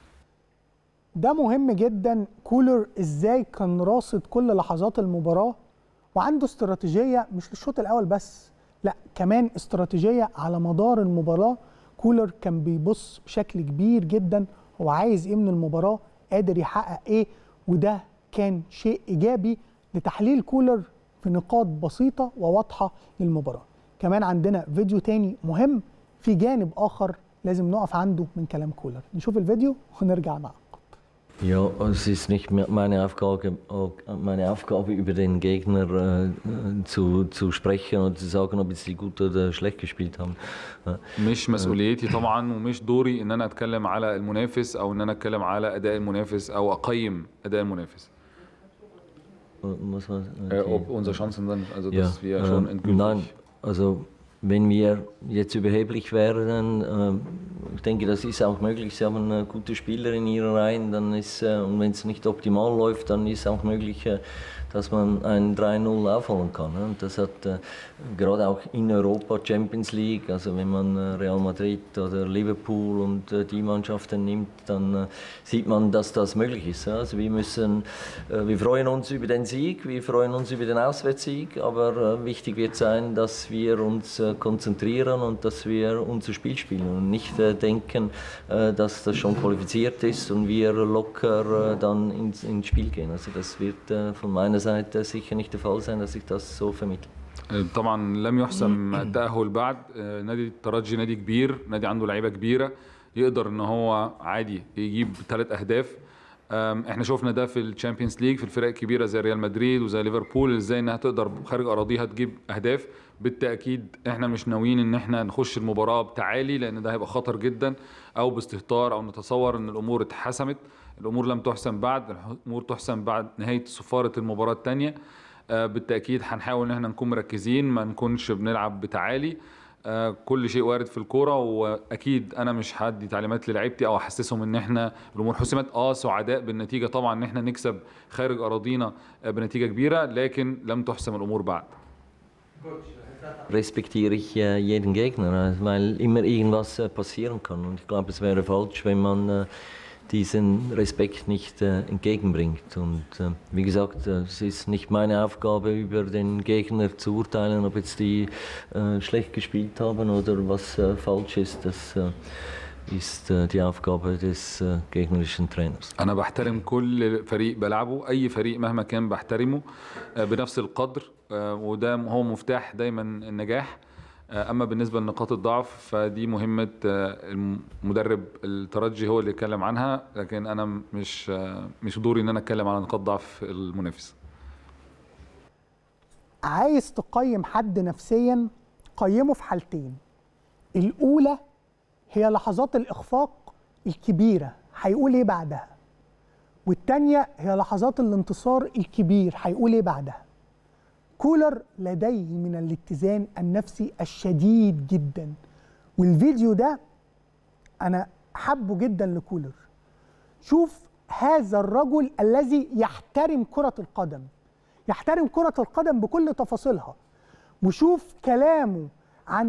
[SPEAKER 1] ده مهم جدا كولر ازاي كان راصد كل لحظات المباراه وعنده استراتيجيه مش للشوط الاول بس لا كمان استراتيجيه على مدار المباراه كولر كان بيبص بشكل كبير جدا هو عايز ايه من المباراه قادر يحقق ايه وده كان شيء ايجابي لتحليل كولر في نقاط بسيطه وواضحه للمباراه كمان عندنا فيديو تاني مهم في جانب اخر لازم نقف عنده من كلام كولر نشوف الفيديو ونرجع معاكم
[SPEAKER 2] Ja, es ist nicht mehr meine Aufgabe, meine Aufgabe über den Gegner äh, zu, zu sprechen und zu sagen, ob jetzt die gut oder schlecht gespielt haben. Ja.
[SPEAKER 3] مش مسؤوليتي طبعا ومش دوري ان انا اتكلم على المنافس او ان انا اتكلم على اداء المنافس او اقيم اداء المنافس
[SPEAKER 2] Was war,
[SPEAKER 3] Äh,
[SPEAKER 2] okay.
[SPEAKER 3] ob unsere Chancen dann, also
[SPEAKER 2] Ja,
[SPEAKER 3] dass wir
[SPEAKER 2] ähm,
[SPEAKER 3] schon endgültig.
[SPEAKER 2] Nein, also wenn wir jetzt überheblich wären, ähm, ich denke, das ist auch möglich. Sie haben äh, gute Spieler in ihren Reihen, dann ist, äh, und wenn es nicht optimal läuft, dann ist auch möglich, äh, dass man ein 3-0 aufholen kann. Ne? Und das hat äh, gerade auch in Europa Champions League, also wenn man äh, Real Madrid oder Liverpool und äh, die Mannschaften nimmt, dann äh, sieht man, dass das möglich ist. Ja? Also wir müssen, äh, wir freuen uns über den Sieg, wir freuen uns über den Auswärtssieg, aber äh, wichtig wird sein, dass wir uns äh, konzentrieren und dass wir unser Spiel spielen und nicht äh, denken, äh, dass das schon qualifiziert ist und wir locker äh, dann ins, ins Spiel gehen. Also das wird äh, von meiner Seite sicher nicht der Fall sein, dass ich das so vermittle.
[SPEAKER 3] طبعا لم يحسم التأهل بعد آه، نادي الترجي نادي كبير نادي عنده لعيبة كبيرة يقدر ان هو عادي يجيب ثلاث اهداف آم، احنا شفنا ده في الشامبيونز ليج في الفرق الكبيره زي ريال مدريد وزي ليفربول ازاي انها تقدر خارج اراضيها تجيب اهداف بالتاكيد احنا مش ناويين ان احنا نخش المباراه بتعالي لان ده هيبقى خطر جدا او باستهتار او نتصور ان الامور اتحسمت الامور لم تحسم بعد الامور تحسم بعد نهايه صفاره المباراه الثانيه آه، بالتاكيد هنحاول ان احنا نكون مركزين ما نكونش بنلعب بتعالي آه، كل شيء وارد في الكوره واكيد انا مش هدي تعليمات للعيبتي او احسسهم ان احنا الامور حسمت اه سعداء بالنتيجه طبعا ان احنا نكسب خارج اراضينا آه، بنتيجه كبيره لكن لم تحسم الامور بعد
[SPEAKER 2] respektiere ich äh, jeden Gegner, äh, weil immer irgendwas äh, passieren kann. Und ich glaube, es wäre falsch, wenn man äh, diesen Respekt nicht äh, entgegenbringt. Und äh, wie gesagt, äh, es ist nicht meine Aufgabe, über den Gegner zu urteilen, ob jetzt die äh, schlecht gespielt haben oder was äh, falsch ist. Das äh, ist äh, die Aufgabe des äh, gegnerischen Trainers.
[SPEAKER 3] انا بحترم كل فريق بلعبه اي فريق مهما كان بحترمه آه، بنفس القدر آه، وده هو مفتاح دايما النجاح آه، اما بالنسبه لنقاط الضعف فدي مهمه آه، المدرب الترجي هو اللي يتكلم عنها لكن انا مش آه، مش دوري ان انا اتكلم على نقاط ضعف المنافس
[SPEAKER 1] عايز تقيم حد نفسيا قيمه في حالتين الاولى هي لحظات الاخفاق الكبيره هيقول ايه بعدها والتانيه هي لحظات الانتصار الكبير هيقول ايه بعدها كولر لديه من الاتزان النفسي الشديد جدا والفيديو ده انا حبه جدا لكولر شوف هذا الرجل الذي يحترم كرة القدم يحترم كرة القدم بكل تفاصيلها وشوف كلامه عن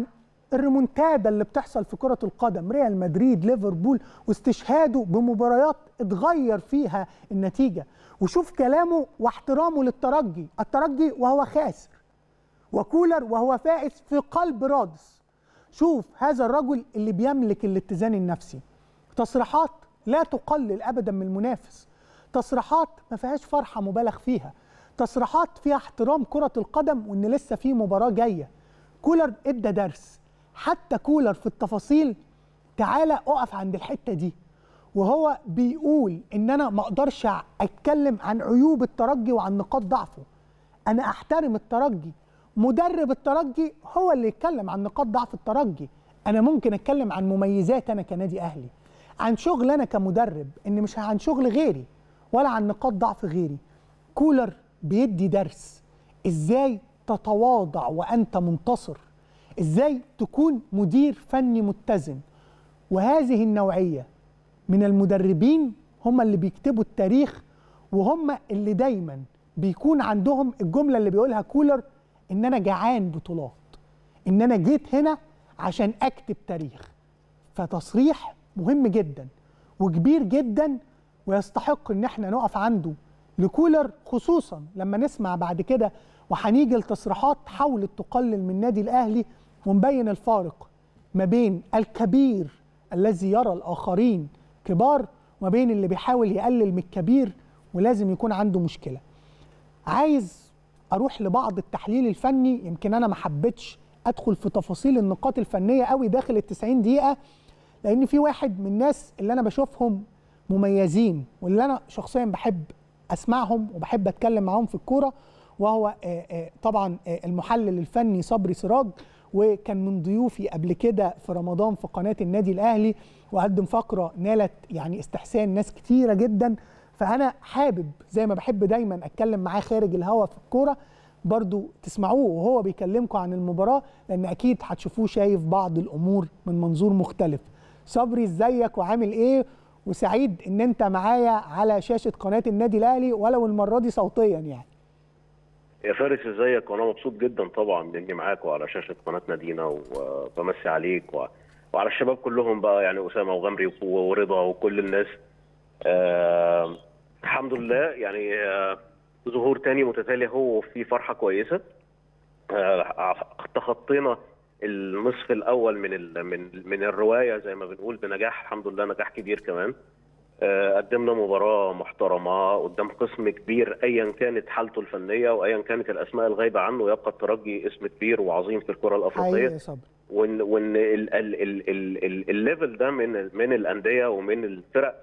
[SPEAKER 1] الريمونتادا اللي بتحصل في كره القدم ريال مدريد ليفربول واستشهاده بمباريات اتغير فيها النتيجه وشوف كلامه واحترامه للترجي الترجي وهو خاسر وكولر وهو فائز في قلب رادس شوف هذا الرجل اللي بيملك الاتزان النفسي تصريحات لا تقلل ابدا من المنافس تصريحات ما فيهاش فرحه مبالغ فيها تصريحات فيها احترام كره القدم وان لسه في مباراه جايه كولر ادى درس حتى كولر في التفاصيل تعالى اقف عند الحته دي وهو بيقول ان انا ما اقدرش اتكلم عن عيوب الترجي وعن نقاط ضعفه انا احترم الترجي مدرب الترجي هو اللي يتكلم عن نقاط ضعف الترجي انا ممكن اتكلم عن مميزات انا كنادي اهلي عن شغل انا كمدرب ان مش عن شغل غيري ولا عن نقاط ضعف غيري كولر بيدي درس ازاي تتواضع وانت منتصر ازاي تكون مدير فني متزن وهذه النوعيه من المدربين هم اللي بيكتبوا التاريخ وهم اللي دايما بيكون عندهم الجمله اللي بيقولها كولر ان انا جعان بطولات ان انا جيت هنا عشان اكتب تاريخ فتصريح مهم جدا وكبير جدا ويستحق ان احنا نقف عنده لكولر خصوصا لما نسمع بعد كده وهنيجي لتصريحات حاولت تقلل من النادي الاهلي ونبين الفارق ما بين الكبير الذي يرى الاخرين كبار وما بين اللي بيحاول يقلل من الكبير ولازم يكون عنده مشكله عايز اروح لبعض التحليل الفني يمكن انا ما حبيتش ادخل في تفاصيل النقاط الفنيه قوي داخل ال 90 دقيقه لان في واحد من الناس اللي انا بشوفهم مميزين واللي انا شخصيا بحب اسمعهم وبحب اتكلم معاهم في الكوره وهو آه، آه، طبعا آه، المحلل الفني صبري سراج وكان من ضيوفي قبل كده في رمضان في قناه النادي الاهلي وقدم فقره نالت يعني استحسان ناس كتيره جدا فانا حابب زي ما بحب دايما اتكلم معاه خارج الهوا في الكوره برضو تسمعوه وهو بيكلمكم عن المباراه لان اكيد هتشوفوه شايف بعض الامور من منظور مختلف صبري ازيك وعامل ايه وسعيد ان انت معايا على شاشه قناه النادي الاهلي ولو المره دي صوتيا يعني
[SPEAKER 4] يا فارس ازيك وانا مبسوط جدا طبعا باني معاك وعلى شاشه قناه نادينا وبمسي عليك و... وعلى الشباب كلهم بقى يعني اسامه وغمري ورضا وكل الناس آه الحمد لله يعني آه ظهور تاني متتالي هو في فرحه كويسه آه تخطينا النصف الاول من ال... من من الروايه زي ما بنقول بنجاح الحمد لله نجاح كبير كمان آه، قدمنا مباراة محترمة قدام قسم كبير أيا كانت حالته الفنية وأيا كانت الأسماء الغايبة عنه يبقى الترجي اسم كبير وعظيم في الكرة
[SPEAKER 1] حقيقي
[SPEAKER 4] الأفريقية
[SPEAKER 1] يا صبري
[SPEAKER 4] وإن وإن ال- ال- ال- ال- ال- الليفل ده من من الأندية ومن الفرق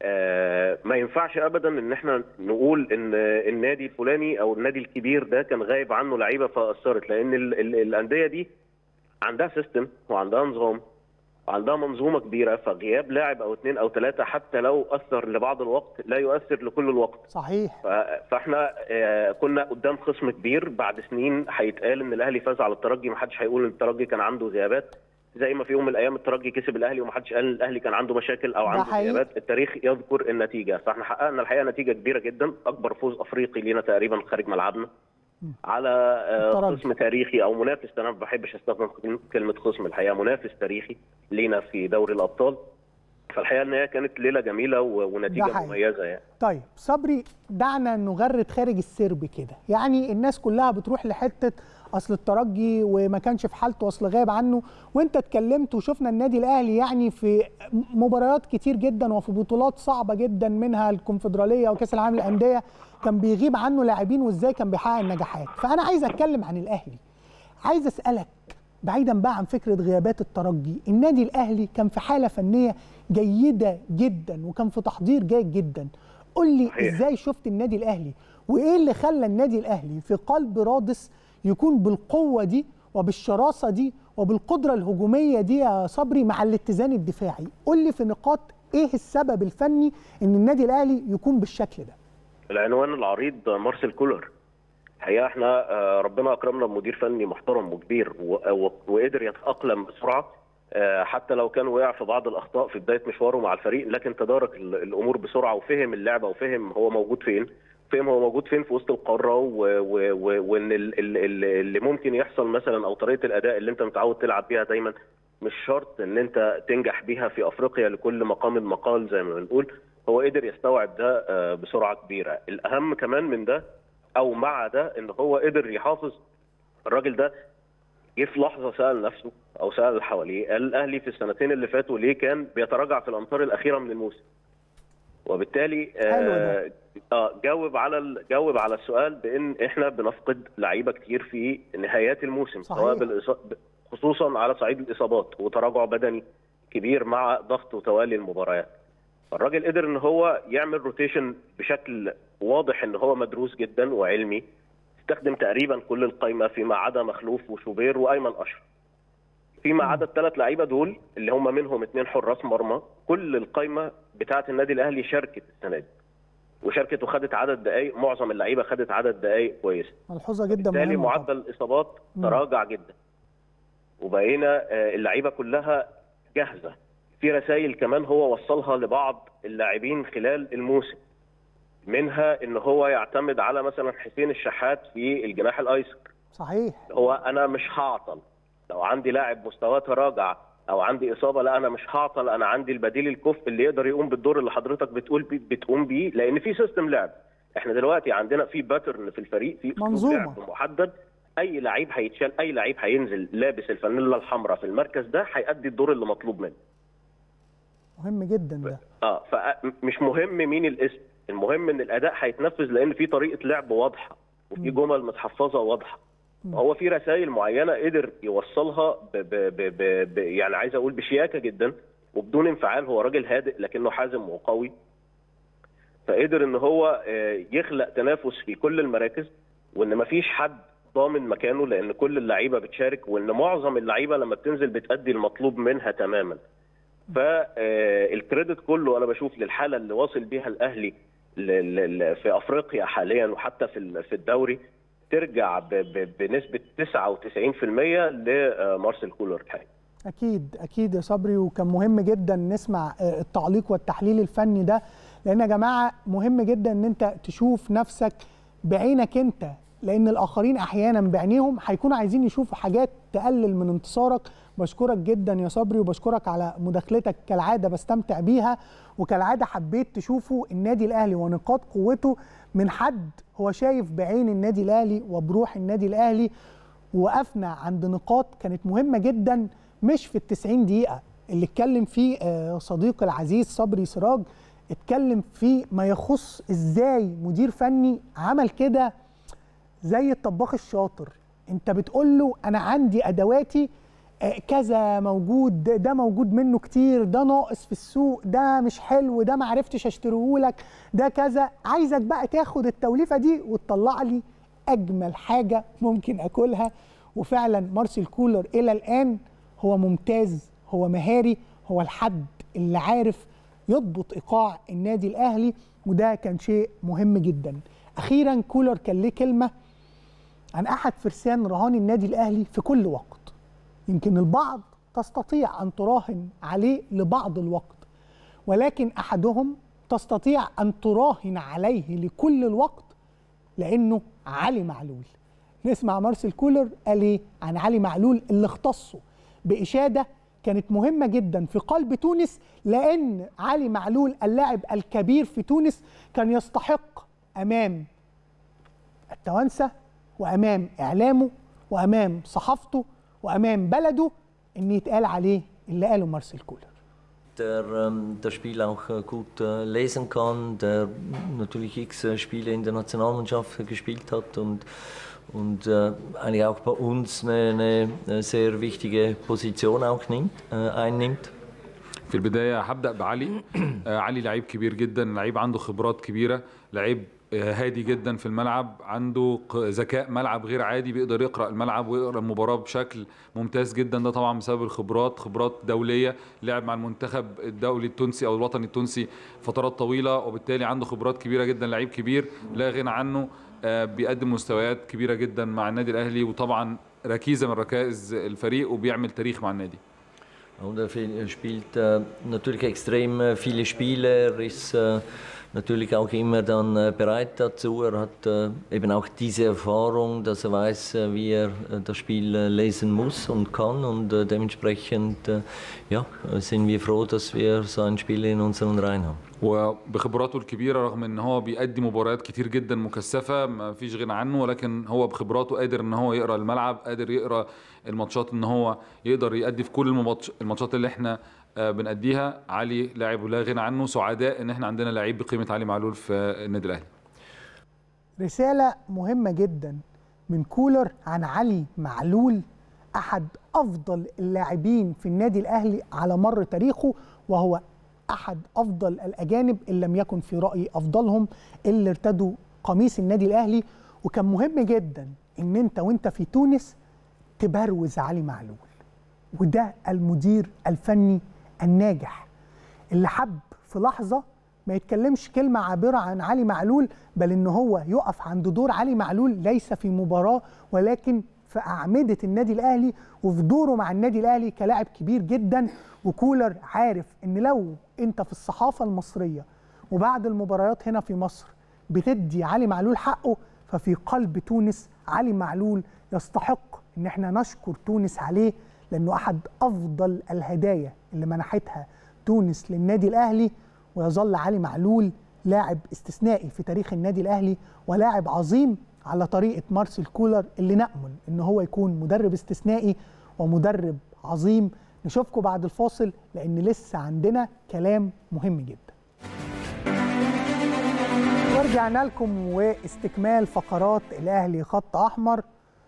[SPEAKER 4] آه، ما ينفعش ابدا ان احنا نقول ان النادي الفلاني او النادي الكبير ده كان غايب عنه لعيبه فاثرت لان ال- ال- الانديه دي عندها سيستم وعندها نظام وعندها منظومه كبيره فغياب لاعب او اثنين او ثلاثه حتى لو اثر لبعض الوقت لا يؤثر لكل الوقت
[SPEAKER 1] صحيح
[SPEAKER 4] ف- فاحنا آه، كنا قدام خصم كبير بعد سنين هيتقال ان الاهلي فاز على الترجي ما حدش هيقول ان الترجي كان عنده غيابات زي ما في يوم من الايام الترجي كسب الاهلي وما حدش قال ان الاهلي كان عنده مشاكل او
[SPEAKER 1] ده
[SPEAKER 4] عنده
[SPEAKER 1] حقيقي.
[SPEAKER 4] غيابات التاريخ يذكر النتيجه فاحنا حققنا الحقيقه نتيجه كبيره جدا اكبر فوز افريقي لينا تقريبا خارج ملعبنا على آه،
[SPEAKER 1] الترجي.
[SPEAKER 4] خصم تاريخي او منافس انا ما بحبش استخدم كلمه خصم الحقيقه منافس تاريخي لينا في دوري الابطال فالحقيقه ان هي كانت ليله جميله و-
[SPEAKER 1] ده
[SPEAKER 4] ونتيجه
[SPEAKER 1] حقيقي.
[SPEAKER 4] مميزه يعني
[SPEAKER 1] طيب صبري دعنا نغرد خارج السرب كده يعني الناس كلها بتروح لحته اصل الترجي وما كانش في حالته اصل غايب عنه وانت اتكلمت وشفنا النادي الاهلي يعني في مباريات كتير جدا وفي بطولات صعبه جدا منها الكونفدراليه وكاس العالم للانديه كان بيغيب عنه لاعبين وازاي كان بيحقق النجاحات فانا عايز اتكلم عن الاهلي عايز اسالك بعيدا بقى عن فكره غيابات الترجي النادي الاهلي كان في حاله فنيه جيده جدا وكان في تحضير جيد جدا قول لي
[SPEAKER 4] صحيح.
[SPEAKER 1] ازاي شفت النادي الاهلي وايه اللي خلى النادي الاهلي في قلب رادس يكون بالقوه دي وبالشراسه دي وبالقدره الهجوميه دي يا صبري مع الاتزان الدفاعي قول لي في نقاط ايه السبب الفني ان النادي الاهلي يكون بالشكل ده
[SPEAKER 4] العنوان العريض مارسيل كولر الحقيقه احنا آه، ربنا اكرمنا بمدير فني محترم وكبير و- و- وقدر يتاقلم بسرعه آه، حتى لو كان وقع في بعض الاخطاء في بدايه مشواره مع الفريق لكن تدارك ال- الامور بسرعه وفهم اللعبه وفهم هو موجود فين فهم هو موجود فين في وسط القاره و- و- و- وان ال- ال- ال- اللي ممكن يحصل مثلا او طريقه الاداء اللي انت متعود تلعب بيها دايما مش شرط ان انت تنجح بيها في افريقيا لكل مقام مقال زي ما بنقول هو قدر يستوعب ده آه، بسرعه كبيره الاهم كمان من ده او مع ده ان هو قدر يحافظ الراجل ده جه في لحظه سال نفسه او سال اللي حواليه قال الاهلي في السنتين اللي فاتوا ليه كان بيتراجع في الامتار الاخيره من الموسم وبالتالي
[SPEAKER 1] حلو
[SPEAKER 4] آه,
[SPEAKER 1] ده.
[SPEAKER 4] اه جاوب على ال- جاوب على السؤال بان احنا بنفقد لعيبه كتير في نهايات الموسم
[SPEAKER 1] صحيح.
[SPEAKER 4] سواء بالإص... خصوصا على صعيد الاصابات وتراجع بدني كبير مع ضغط وتوالي المباريات الراجل قدر ان هو يعمل روتيشن بشكل واضح ان هو مدروس جدا وعلمي استخدم تقريبا كل القائمه فيما عدا مخلوف وشوبير وايمن اشرف فيما عدا الثلاث لعيبه دول اللي هم منهم اثنين حراس مرمى كل القائمه بتاعه النادي الاهلي شاركت السنه دي وشاركت وخدت عدد دقائق معظم اللعيبه خدت عدد دقائق كويسه
[SPEAKER 1] ملحوظه جدا
[SPEAKER 4] بالتالي
[SPEAKER 1] مهمه طبعاً.
[SPEAKER 4] معدل الاصابات
[SPEAKER 1] مم.
[SPEAKER 4] تراجع جدا وبقينا آه، اللعيبه كلها جاهزه في رسائل كمان هو وصلها لبعض اللاعبين خلال الموسم منها ان هو يعتمد على مثلا حسين الشحات في الجناح الايسر
[SPEAKER 1] صحيح
[SPEAKER 4] هو انا مش هعطل لو عندي لاعب مستواه تراجع او عندي اصابه لا انا مش هعطل انا عندي البديل الكفء اللي يقدر يقوم بالدور اللي حضرتك بتقول بي بتقوم بيه لان في سيستم لعب احنا دلوقتي عندنا في باترن في الفريق في أسلوب
[SPEAKER 1] منظومة.
[SPEAKER 4] لعب محدد اي لعيب هيتشال اي لعيب هينزل لابس الفانيلا الحمراء في المركز ده هيأدي الدور اللي مطلوب منه
[SPEAKER 1] مهم جدا ده
[SPEAKER 4] اه فمش مهم مين الاسم المهم ان الاداء هيتنفذ لان في طريقه لعب واضحه وفي جمل متحفظه واضحه هو في رسائل معينه قدر يوصلها ب ب ب ب ب يعني عايز اقول بشياكه جدا وبدون انفعال هو راجل هادئ لكنه حازم وقوي فقدر ان هو آه، يخلق تنافس في كل المراكز وان مفيش حد ضامن مكانه لان كل اللعيبه بتشارك وان معظم اللعيبه لما بتنزل بتأدي المطلوب منها تماما فالكريدت كله انا بشوف للحاله اللي واصل بيها الاهلي ل- ل- ل- في افريقيا حاليا وحتى في ال- في الدوري ترجع ب- ب- بنسبه 99% لمارسيل كولر الحقيقه
[SPEAKER 1] اكيد اكيد يا صبري وكان مهم جدا نسمع آه، التعليق والتحليل الفني ده لان يا جماعه مهم جدا ان انت تشوف نفسك بعينك انت لان الاخرين احيانا بعينيهم هيكونوا عايزين يشوفوا حاجات تقلل من انتصارك بشكرك جدا يا صبري وبشكرك على مداخلتك كالعاده بستمتع بيها وكالعاده حبيت تشوفوا النادي الاهلي ونقاط قوته من حد هو شايف بعين النادي الاهلي وبروح النادي الاهلي وقفنا عند نقاط كانت مهمه جدا مش في التسعين دقيقه اللي اتكلم فيه آه، صديقي العزيز صبري سراج اتكلم في ما يخص ازاي مدير فني عمل كده زي الطباخ الشاطر انت بتقول له انا عندي ادواتي آه، كذا موجود ده- ده موجود منه كتير ده ناقص في السوق ده مش حلو ده ما عرفتش اشتريه لك ده كذا عايزك بقى تاخد التوليفه دي وتطلع لي اجمل حاجه ممكن اكلها وفعلا مارسيل كولر الى الان هو ممتاز هو مهاري هو الحد اللي عارف يضبط ايقاع النادي الاهلي وده كان شيء مهم جدا اخيرا كولر كان ليه كلمه عن احد فرسان رهان النادي الاهلي في كل وقت يمكن البعض تستطيع ان تراهن عليه لبعض الوقت ولكن احدهم تستطيع ان تراهن عليه لكل الوقت لانه علي معلول نسمع مارسيل كولر قال ايه عن علي معلول اللي اختصه باشاده كانت مهمه جدا في قلب تونس لان علي معلول اللاعب الكبير في تونس كان يستحق امام التوانسه وامام اعلامه وامام صحافته وامام بلده ان يتقال عليه اللي قاله مارسيل كولر
[SPEAKER 2] der ähm, das Spiel auch äh, gut äh, lesen kann, der natürlich x äh, Spiele in der Nationalmannschaft äh, gespielt hat und, und äh, eigentlich auch bei uns eine, eine sehr wichtige Position auch nimmt, äh, einnimmt.
[SPEAKER 3] في البدايه هبدا بعلي آه، علي لعيب كبير جدا لعيب عنده خبرات كبيره لعيب آه، هادي جدا في الملعب عنده ق- ذكاء ملعب غير عادي بيقدر يقرا الملعب ويقرا المباراه بشكل ممتاز جدا ده طبعا بسبب الخبرات خبرات دوليه لعب مع المنتخب الدولي التونسي او الوطني التونسي فترات طويله وبالتالي عنده خبرات كبيره جدا لعيب كبير لا غنى عنه آه، بيقدم مستويات كبيره جدا مع النادي الاهلي وطبعا ركيزه من ركائز الفريق وبيعمل تاريخ مع النادي
[SPEAKER 2] Und er viel- er spielt äh, natürlich extrem äh, viele Spiele. Er ist äh, natürlich auch immer dann äh, bereit dazu. Er hat äh, eben auch diese Erfahrung, dass er weiß, äh, wie er äh, das Spiel äh, lesen muss und kann. Und äh, dementsprechend äh, ja, sind wir froh, dass wir so ein Spiel in unseren Reihen haben.
[SPEAKER 3] وبخبراته الكبيره رغم ان هو بيأدي مباريات كتير جدا مكثفه ما فيش غنى عنه ولكن هو بخبراته قادر ان هو يقرا الملعب قادر يقرا الماتشات ان هو يقدر يأدي في كل الماتش الماتشات اللي احنا آه، بنأديها علي لاعب لا غنى عنه سعداء ان احنا عندنا لعيب بقيمه علي معلول في النادي الاهلي
[SPEAKER 1] رسالة مهمة جدا من كولر عن علي معلول أحد أفضل اللاعبين في النادي الأهلي على مر تاريخه وهو أحد أفضل الأجانب إن لم يكن في رأيي أفضلهم اللي ارتدوا قميص النادي الأهلي وكان مهم جدا إن أنت وأنت في تونس تبروز علي معلول وده المدير الفني الناجح اللي حب في لحظه ما يتكلمش كلمه عابره عن علي معلول بل ان هو يقف عند دور علي معلول ليس في مباراه ولكن في اعمده النادي الاهلي وفي دوره مع النادي الاهلي كلاعب كبير جدا وكولر عارف ان لو انت في الصحافه المصريه وبعد المباريات هنا في مصر بتدي علي معلول حقه ففي قلب تونس علي معلول يستحق ان احنا نشكر تونس عليه لانه احد افضل الهدايا اللي منحتها تونس للنادي الاهلي ويظل علي معلول لاعب استثنائي في تاريخ النادي الاهلي ولاعب عظيم على طريقه مارسيل كولر اللي نامل ان هو يكون مدرب استثنائي ومدرب عظيم نشوفكم بعد الفاصل لان لسه عندنا كلام مهم جدا ورجعنا لكم واستكمال فقرات الاهلي خط احمر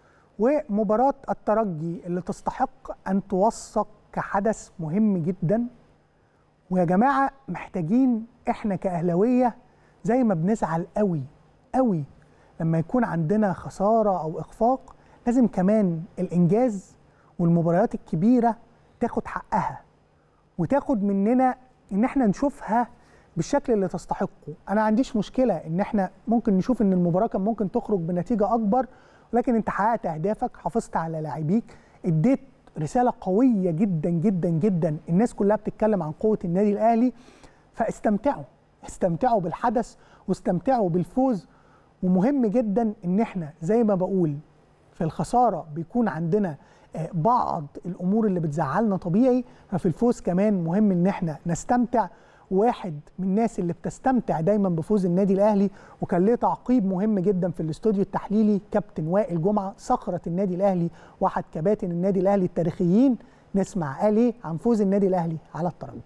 [SPEAKER 1] ومباراة الترجي اللي تستحق أن توثق كحدث مهم جدا ويا جماعة محتاجين إحنا كأهلاوية زي ما بنزعل قوي قوي لما يكون عندنا خسارة أو إخفاق لازم كمان الإنجاز والمباريات الكبيرة تاخد حقها وتاخد مننا إن إحنا نشوفها بالشكل اللي تستحقه أنا ما عنديش مشكلة إن إحنا ممكن نشوف إن المباراة كان ممكن تخرج بنتيجة أكبر ولكن انت حققت اهدافك حافظت على لاعبيك اديت رساله قويه جدا جدا جدا الناس كلها بتتكلم عن قوه النادي الاهلي فاستمتعوا استمتعوا بالحدث واستمتعوا بالفوز ومهم جدا ان احنا زي ما بقول في الخساره بيكون عندنا آه، بعض الامور اللي بتزعلنا طبيعي ففي الفوز كمان مهم ان احنا نستمتع واحد من الناس اللي بتستمتع دايما بفوز النادي الاهلي وكان ليه تعقيب مهم جدا في الاستوديو التحليلي كابتن وائل جمعه صخره النادي الاهلي واحد كباتن النادي الاهلي التاريخيين نسمع قال ايه عن فوز النادي الاهلي على الترجي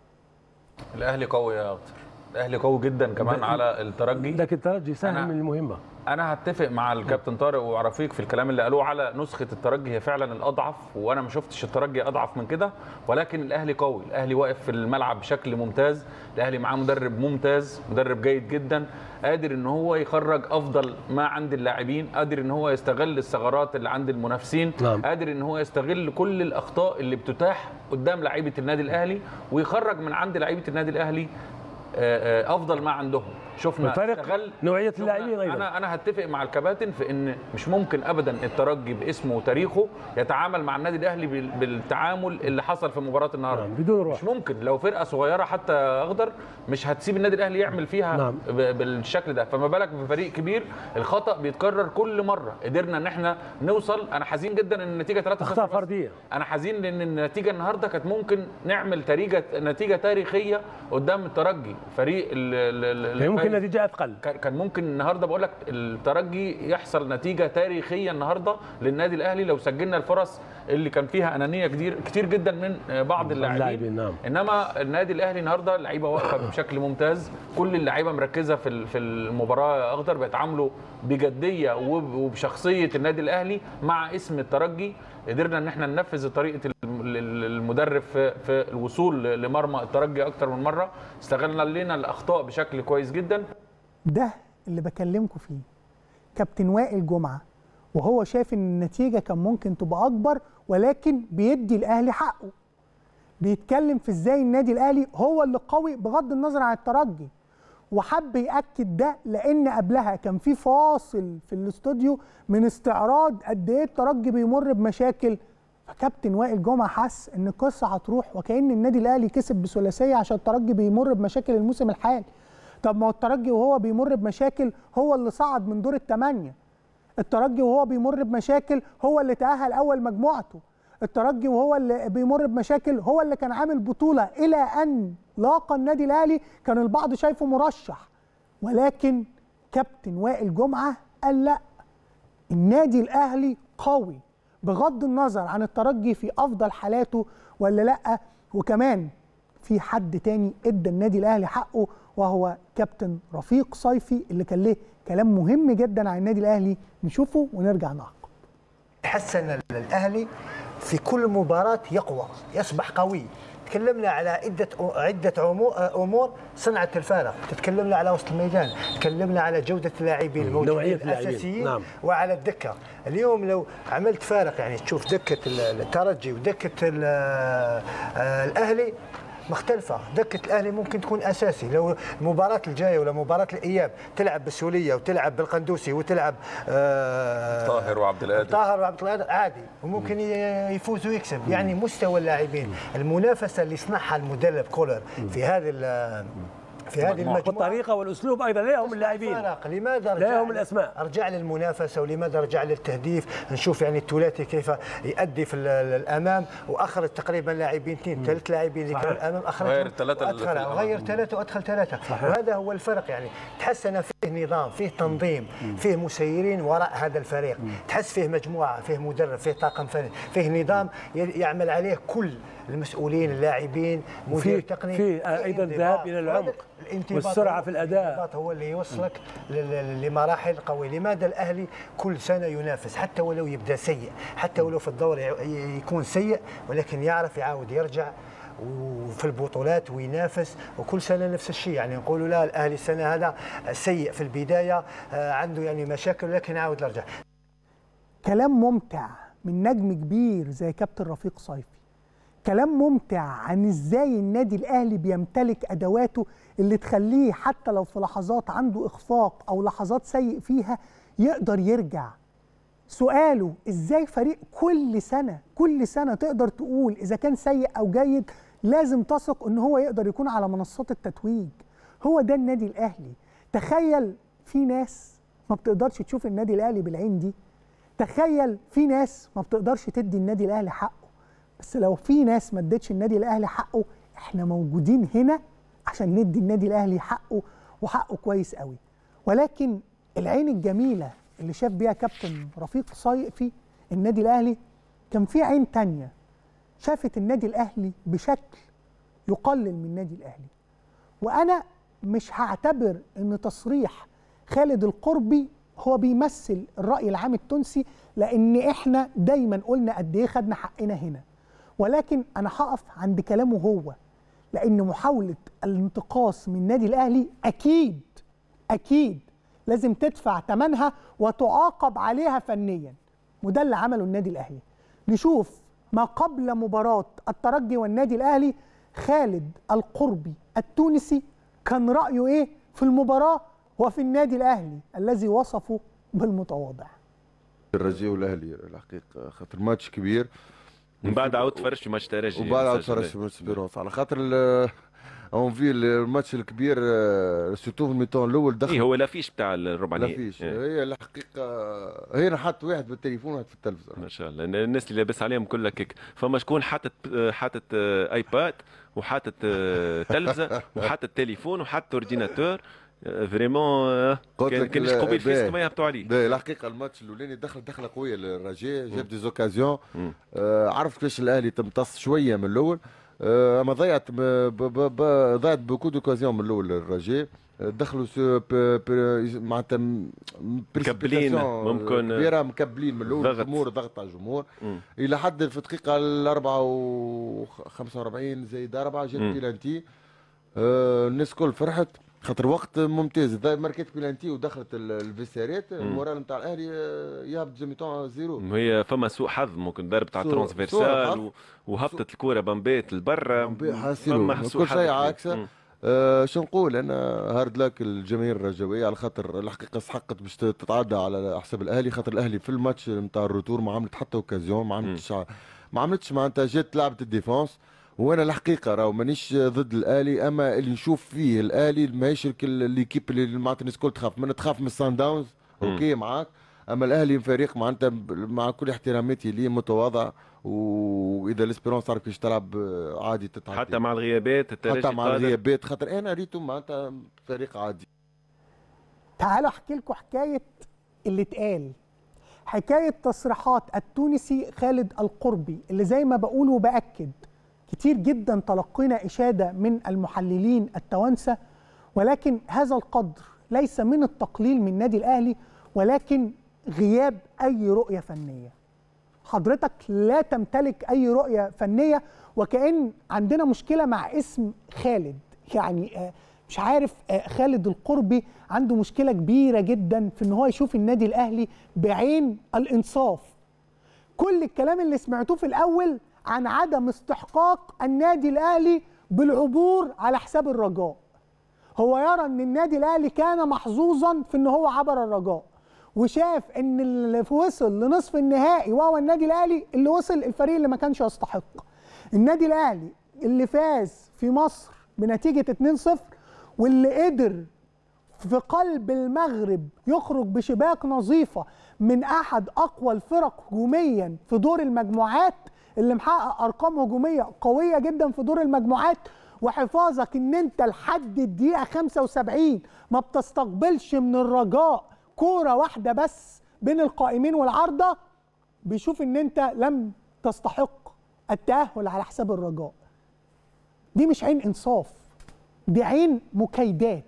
[SPEAKER 5] الاهلي قوي يا اكتر الاهلي قوي جدا كمان على الترجي
[SPEAKER 6] لكن الترجي سهل
[SPEAKER 5] أنا-
[SPEAKER 6] من المهمه
[SPEAKER 5] انا هتفق مع الكابتن طارق ورفيق في الكلام اللي قالوه على نسخه الترجي هي فعلا الاضعف وانا ما شفتش الترجي اضعف من كده ولكن الاهلي قوي الاهلي واقف في الملعب بشكل ممتاز الاهلي معاه مدرب ممتاز مدرب جيد جدا قادر ان هو يخرج افضل ما عند اللاعبين قادر ان هو يستغل الثغرات اللي عند المنافسين
[SPEAKER 6] نعم.
[SPEAKER 5] قادر ان هو يستغل كل الاخطاء اللي بتتاح قدام لعيبه النادي الاهلي ويخرج من عند لعيبه النادي الاهلي آه، آه، افضل ما عندهم شفنا
[SPEAKER 6] والفرق
[SPEAKER 5] استغل
[SPEAKER 6] نوعية
[SPEAKER 5] شفنا-
[SPEAKER 6] اللاعبين أيضاً.
[SPEAKER 5] انا انا هتفق مع الكباتن في ان مش ممكن ابدا الترجي باسمه وتاريخه يتعامل مع النادي الاهلي بال- بالتعامل اللي حصل في مباراه النهارده
[SPEAKER 6] نعم، بدون روح.
[SPEAKER 5] مش ممكن لو فرقه صغيره حتى اخضر مش هتسيب النادي الاهلي يعمل فيها
[SPEAKER 6] نعم.
[SPEAKER 5] ب- بالشكل ده فما بالك بفريق كبير الخطا بيتكرر كل مره قدرنا ان احنا نوصل انا حزين جدا ان النتيجه 3
[SPEAKER 6] اخطاء فرديه
[SPEAKER 5] انا حزين لان النتيجه النهارده كانت ممكن نعمل تاريخ نتيجه تاريخيه قدام الترجي فريق ال- ال- ال-
[SPEAKER 6] هي ممكن
[SPEAKER 5] الفايز.
[SPEAKER 6] نتيجه اثقل
[SPEAKER 5] كان كان ممكن النهارده بقول لك الترجي يحصل نتيجه تاريخيه النهارده للنادي الاهلي لو سجلنا الفرص اللي كان فيها انانيه كتير كتير جدا من بعض اللاعبين
[SPEAKER 6] اللاعبين، نعم.
[SPEAKER 5] انما النادي الاهلي النهارده اللعيبه واقفه بشكل ممتاز كل اللعيبه مركزه في ال- في المباراه يا اخضر بيتعاملوا بجديه وب- وبشخصيه النادي الاهلي مع اسم الترجي قدرنا ان احنا ننفذ طريقه الم- ال- المدرب في في الوصول لمرمى الترجي اكتر من مره استغلنا لنا الاخطاء بشكل كويس جدا
[SPEAKER 1] ده اللي بكلمكم فيه كابتن وائل جمعه وهو شايف ان النتيجه كان ممكن تبقى اكبر ولكن بيدي الاهلي حقه بيتكلم في ازاي النادي الاهلي هو اللي قوي بغض النظر عن الترجي وحب ياكد ده لان قبلها كان في فاصل في الاستوديو من استعراض قد ايه الترجي بيمر بمشاكل فكابتن وائل جمعه حس ان القصه هتروح وكان النادي الاهلي كسب بثلاثيه عشان الترجي بيمر بمشاكل الموسم الحالي طب ما هو الترجي وهو بيمر بمشاكل هو اللي صعد من دور الثمانيه الترجي وهو بيمر بمشاكل هو اللي تاهل اول مجموعته الترجي وهو اللي بيمر بمشاكل هو اللي كان عامل بطوله الى ان لاقى النادي الاهلي كان البعض شايفه مرشح ولكن كابتن وائل جمعه قال لا النادي الاهلي قوي بغض النظر عن الترجي في افضل حالاته ولا لا وكمان في حد تاني ادى النادي الاهلي حقه وهو كابتن رفيق صيفي اللي كان له كلام مهم جدا عن النادي الاهلي نشوفه ونرجع نعقب
[SPEAKER 6] تحسن الاهلي في كل مباراه يقوى يصبح قوي تكلمنا على عدة عدة عمو- أمور صنعت الفارق، تتكلمنا على وسط الميدان، تكلمنا على جودة اللاعبين الموجودين
[SPEAKER 7] نوعية اللاعبين،
[SPEAKER 6] الأساسيين
[SPEAKER 7] نعم.
[SPEAKER 6] وعلى الدكة، اليوم لو عملت فارق يعني تشوف دكة ال- الترجي ودكة ال- آه، الأهلي مختلفة، دكة الأهلي ممكن تكون أساسي، لو المباراة الجاية ولا مباراة الإياب تلعب بالسولية وتلعب بالقندوسي وتلعب آه،
[SPEAKER 3] طاهر وعبد القادر.
[SPEAKER 6] طاهر وعبد القادر عادي وممكن ي- يفوز ويكسب يعني مستوى اللاعبين المنافسه اللي صنعها المدرب كولر في هذه ال- في هذه المجموعه
[SPEAKER 7] والطريقه والاسلوب ايضا لهم اللاعبين
[SPEAKER 6] فرق لماذا
[SPEAKER 7] لا
[SPEAKER 6] رجع
[SPEAKER 7] هم الأسماء.
[SPEAKER 6] رجع للمنافسه ولماذا رجع للتهديف نشوف يعني الثلاثي كيف يؤدي في ال- الامام واخرج تقريبا لاعبين اثنين ثلاث لاعبين اللي كانوا الامام اخرج
[SPEAKER 3] غير الثلاثة اللي في الأمام.
[SPEAKER 6] غير ثلاثه وادخل ثلاثه وهذا هو الفرق يعني تحسن فيه نظام فيه تنظيم فيه مسيرين وراء هذا الفريق تحس فيه مجموعه فيه مدرب فيه طاقم فني فيه نظام ي- يعمل عليه كل المسؤولين اللاعبين مدير
[SPEAKER 7] وفي
[SPEAKER 6] تقني
[SPEAKER 7] في ايضا
[SPEAKER 6] انضباط.
[SPEAKER 7] ذهاب الى العمق
[SPEAKER 6] هذا الانضباط
[SPEAKER 7] والسرعه
[SPEAKER 6] هو-
[SPEAKER 7] في الاداء
[SPEAKER 6] الانضباط هو اللي يوصلك لل- لمراحل قوية لماذا الأهلي كل سنة ينافس حتى ولو يبدأ سيء حتى ولو في الدور ي- ي- يكون سيء ولكن يعرف يعاود يرجع وفي البطولات وينافس وكل سنه نفس الشيء يعني نقولوا لا الاهلي السنه هذا سيء في البدايه آه، عنده يعني مشاكل لكن يعاود يرجع
[SPEAKER 1] كلام ممتع من نجم كبير زي كابتن رفيق صيفي كلام ممتع عن ازاي النادي الاهلي بيمتلك ادواته اللي تخليه حتى لو في لحظات عنده اخفاق او لحظات سيء فيها يقدر يرجع سؤاله ازاي فريق كل سنه كل سنه تقدر تقول اذا كان سيء او جيد لازم تثق ان هو يقدر يكون على منصات التتويج هو ده النادي الاهلي تخيل في ناس ما بتقدرش تشوف النادي الاهلي بالعين دي تخيل في ناس ما بتقدرش تدي النادي الاهلي حقه بس لو في ناس ما ادتش النادي الاهلي حقه احنا موجودين هنا عشان ندي النادي الاهلي حقه وحقه كويس قوي ولكن العين الجميله اللي شاف بيها كابتن رفيق صيفي النادي الاهلي كان في عين تانية شافت النادي الاهلي بشكل يقلل من النادي الاهلي وانا مش هعتبر ان تصريح خالد القربي هو بيمثل الراي العام التونسي لان احنا دايما قلنا قد ايه خدنا حقنا هنا ولكن انا هقف عند كلامه هو لان محاوله الانتقاص من النادي الاهلي اكيد اكيد لازم تدفع ثمنها وتعاقب عليها فنيا وده اللي عمله النادي الاهلي نشوف ما قبل مباراه الترجي والنادي الاهلي خالد القربي التونسي كان رايه ايه في المباراه وفي النادي الاهلي الذي وصفه بالمتواضع
[SPEAKER 8] الرجاء والاهلي الحقيقه خاطر ماتش كبير
[SPEAKER 9] من بعد عاود تفرجت في ماتش ترجي
[SPEAKER 8] وبعد عاود
[SPEAKER 9] مسجل.
[SPEAKER 8] فرش ماتش سبيرونس على خاطر ال- اون في الماتش الكبير آه، سورتو في الميتون الاول دخل
[SPEAKER 9] ايه هو لافيش بتاع الربع
[SPEAKER 8] لا
[SPEAKER 9] نهائي
[SPEAKER 8] فيش
[SPEAKER 9] إيه.
[SPEAKER 8] هي الحقيقه هنا حط واحد بالتليفون واحد في التلفزه
[SPEAKER 9] ما شاء الله الناس اللي لابس عليهم كلها كيك فما شكون حاطط حاطط آه، ايباد وحاطط آه، تلفزه وحاطط تليفون وحاطط اورديناتور آه، فريمون آه،
[SPEAKER 8] قلت
[SPEAKER 9] كان
[SPEAKER 8] لك
[SPEAKER 9] كان
[SPEAKER 8] ال-
[SPEAKER 9] قبيل فيس
[SPEAKER 8] باهي.
[SPEAKER 9] كما يهبطوا عليه
[SPEAKER 8] باهي، الحقيقه الماتش الاولاني دخل دخله قويه للرجاء جاب دي زوكازيون
[SPEAKER 9] مم.
[SPEAKER 8] آه عرف كيفاش الاهلي تمتص شويه من الاول آه اما ضيعت ب- ب- ب- ضيعت بوكو دوكازيون من الاول للرجاء آه، دخلوا سو ب- ب- معناتها م-
[SPEAKER 9] مكبلين،
[SPEAKER 8] précipitation
[SPEAKER 9] ممكن
[SPEAKER 8] كبيره مكبلين من الاول
[SPEAKER 9] ضغط.
[SPEAKER 8] الجمهور ضغط على الجمهور
[SPEAKER 9] مم.
[SPEAKER 8] الى حد في الدقيقه ال 45 زائد 4 جات
[SPEAKER 9] مم.
[SPEAKER 8] بيلانتي آه الناس الكل فرحت خاطر وقت ممتاز إذا ماركت بيلانتي ودخلت ال- الفيسارات المورال نتاع الاهلي آه، يهبط جيميتون زيرو
[SPEAKER 9] هي فما سوء حظ ممكن ضرب تاع
[SPEAKER 8] سوء- سوء
[SPEAKER 9] ترانسفيرسال
[SPEAKER 8] حظ.
[SPEAKER 9] و- وهبطت الكوره بمبيت لبرا
[SPEAKER 8] حاسيلو
[SPEAKER 9] فما سوء
[SPEAKER 8] كل
[SPEAKER 9] حظ
[SPEAKER 8] شيء
[SPEAKER 9] كبير.
[SPEAKER 8] عكسه
[SPEAKER 9] مم.
[SPEAKER 8] آه شو نقول انا هارد لك الجماهير الرجاويه على خاطر الحقيقه استحقت باش تتعدى على حساب الاهلي خاطر الاهلي في الماتش نتاع الروتور ما عملت حتى اوكازيون ما عملتش ما عملتش معناتها جات لعبه الديفونس وانا الحقيقه راهو مانيش ضد الاهلي اما اللي نشوف فيه الاهلي ماهيش الك- ليكيب اللي معناتها الناس الكل تخاف من تخاف من السان داونز اوكي معاك اما الاهلي فريق معناتها ب- مع كل احتراماتي ليه متواضع واذا الاسبيرونس تعرف كيفاش تلعب آه، عادي تتعدي
[SPEAKER 9] حتى مع الغيابات الترجي
[SPEAKER 8] حتى مع
[SPEAKER 9] قادر.
[SPEAKER 8] الغيابات خاطر انا ريتو معناتها فريق عادي
[SPEAKER 1] تعالوا احكي لكم حكايه اللي اتقال حكايه تصريحات التونسي خالد القربي اللي زي ما بقول وباكد كتير جدا تلقينا اشاده من المحللين التوانسه ولكن هذا القدر ليس من التقليل من النادي الاهلي ولكن غياب اي رؤيه فنيه حضرتك لا تمتلك اي رؤيه فنيه وكأن عندنا مشكله مع اسم خالد يعني آه، مش عارف آه، خالد القربي عنده مشكله كبيره جدا في ان هو يشوف النادي الاهلي بعين الانصاف كل الكلام اللي سمعتوه في الاول عن عدم استحقاق النادي الاهلي بالعبور على حساب الرجاء هو يرى ان النادي الاهلي كان محظوظا في ان هو عبر الرجاء وشاف ان اللي وصل لنصف النهائي وهو النادي الاهلي اللي وصل الفريق اللي ما كانش يستحق النادي الاهلي اللي فاز في مصر بنتيجه 2-0 واللي قدر في قلب المغرب يخرج بشباك نظيفة من أحد أقوى الفرق هجوميا في دور المجموعات اللي محقق أرقام هجومية قوية جدا في دور المجموعات وحفاظك إن أنت لحد الدقيقة 75 ما بتستقبلش من الرجاء كورة واحدة بس بين القائمين والعارضة بيشوف إن أنت لم تستحق التأهل على حساب الرجاء دي مش عين إنصاف دي عين مكايدات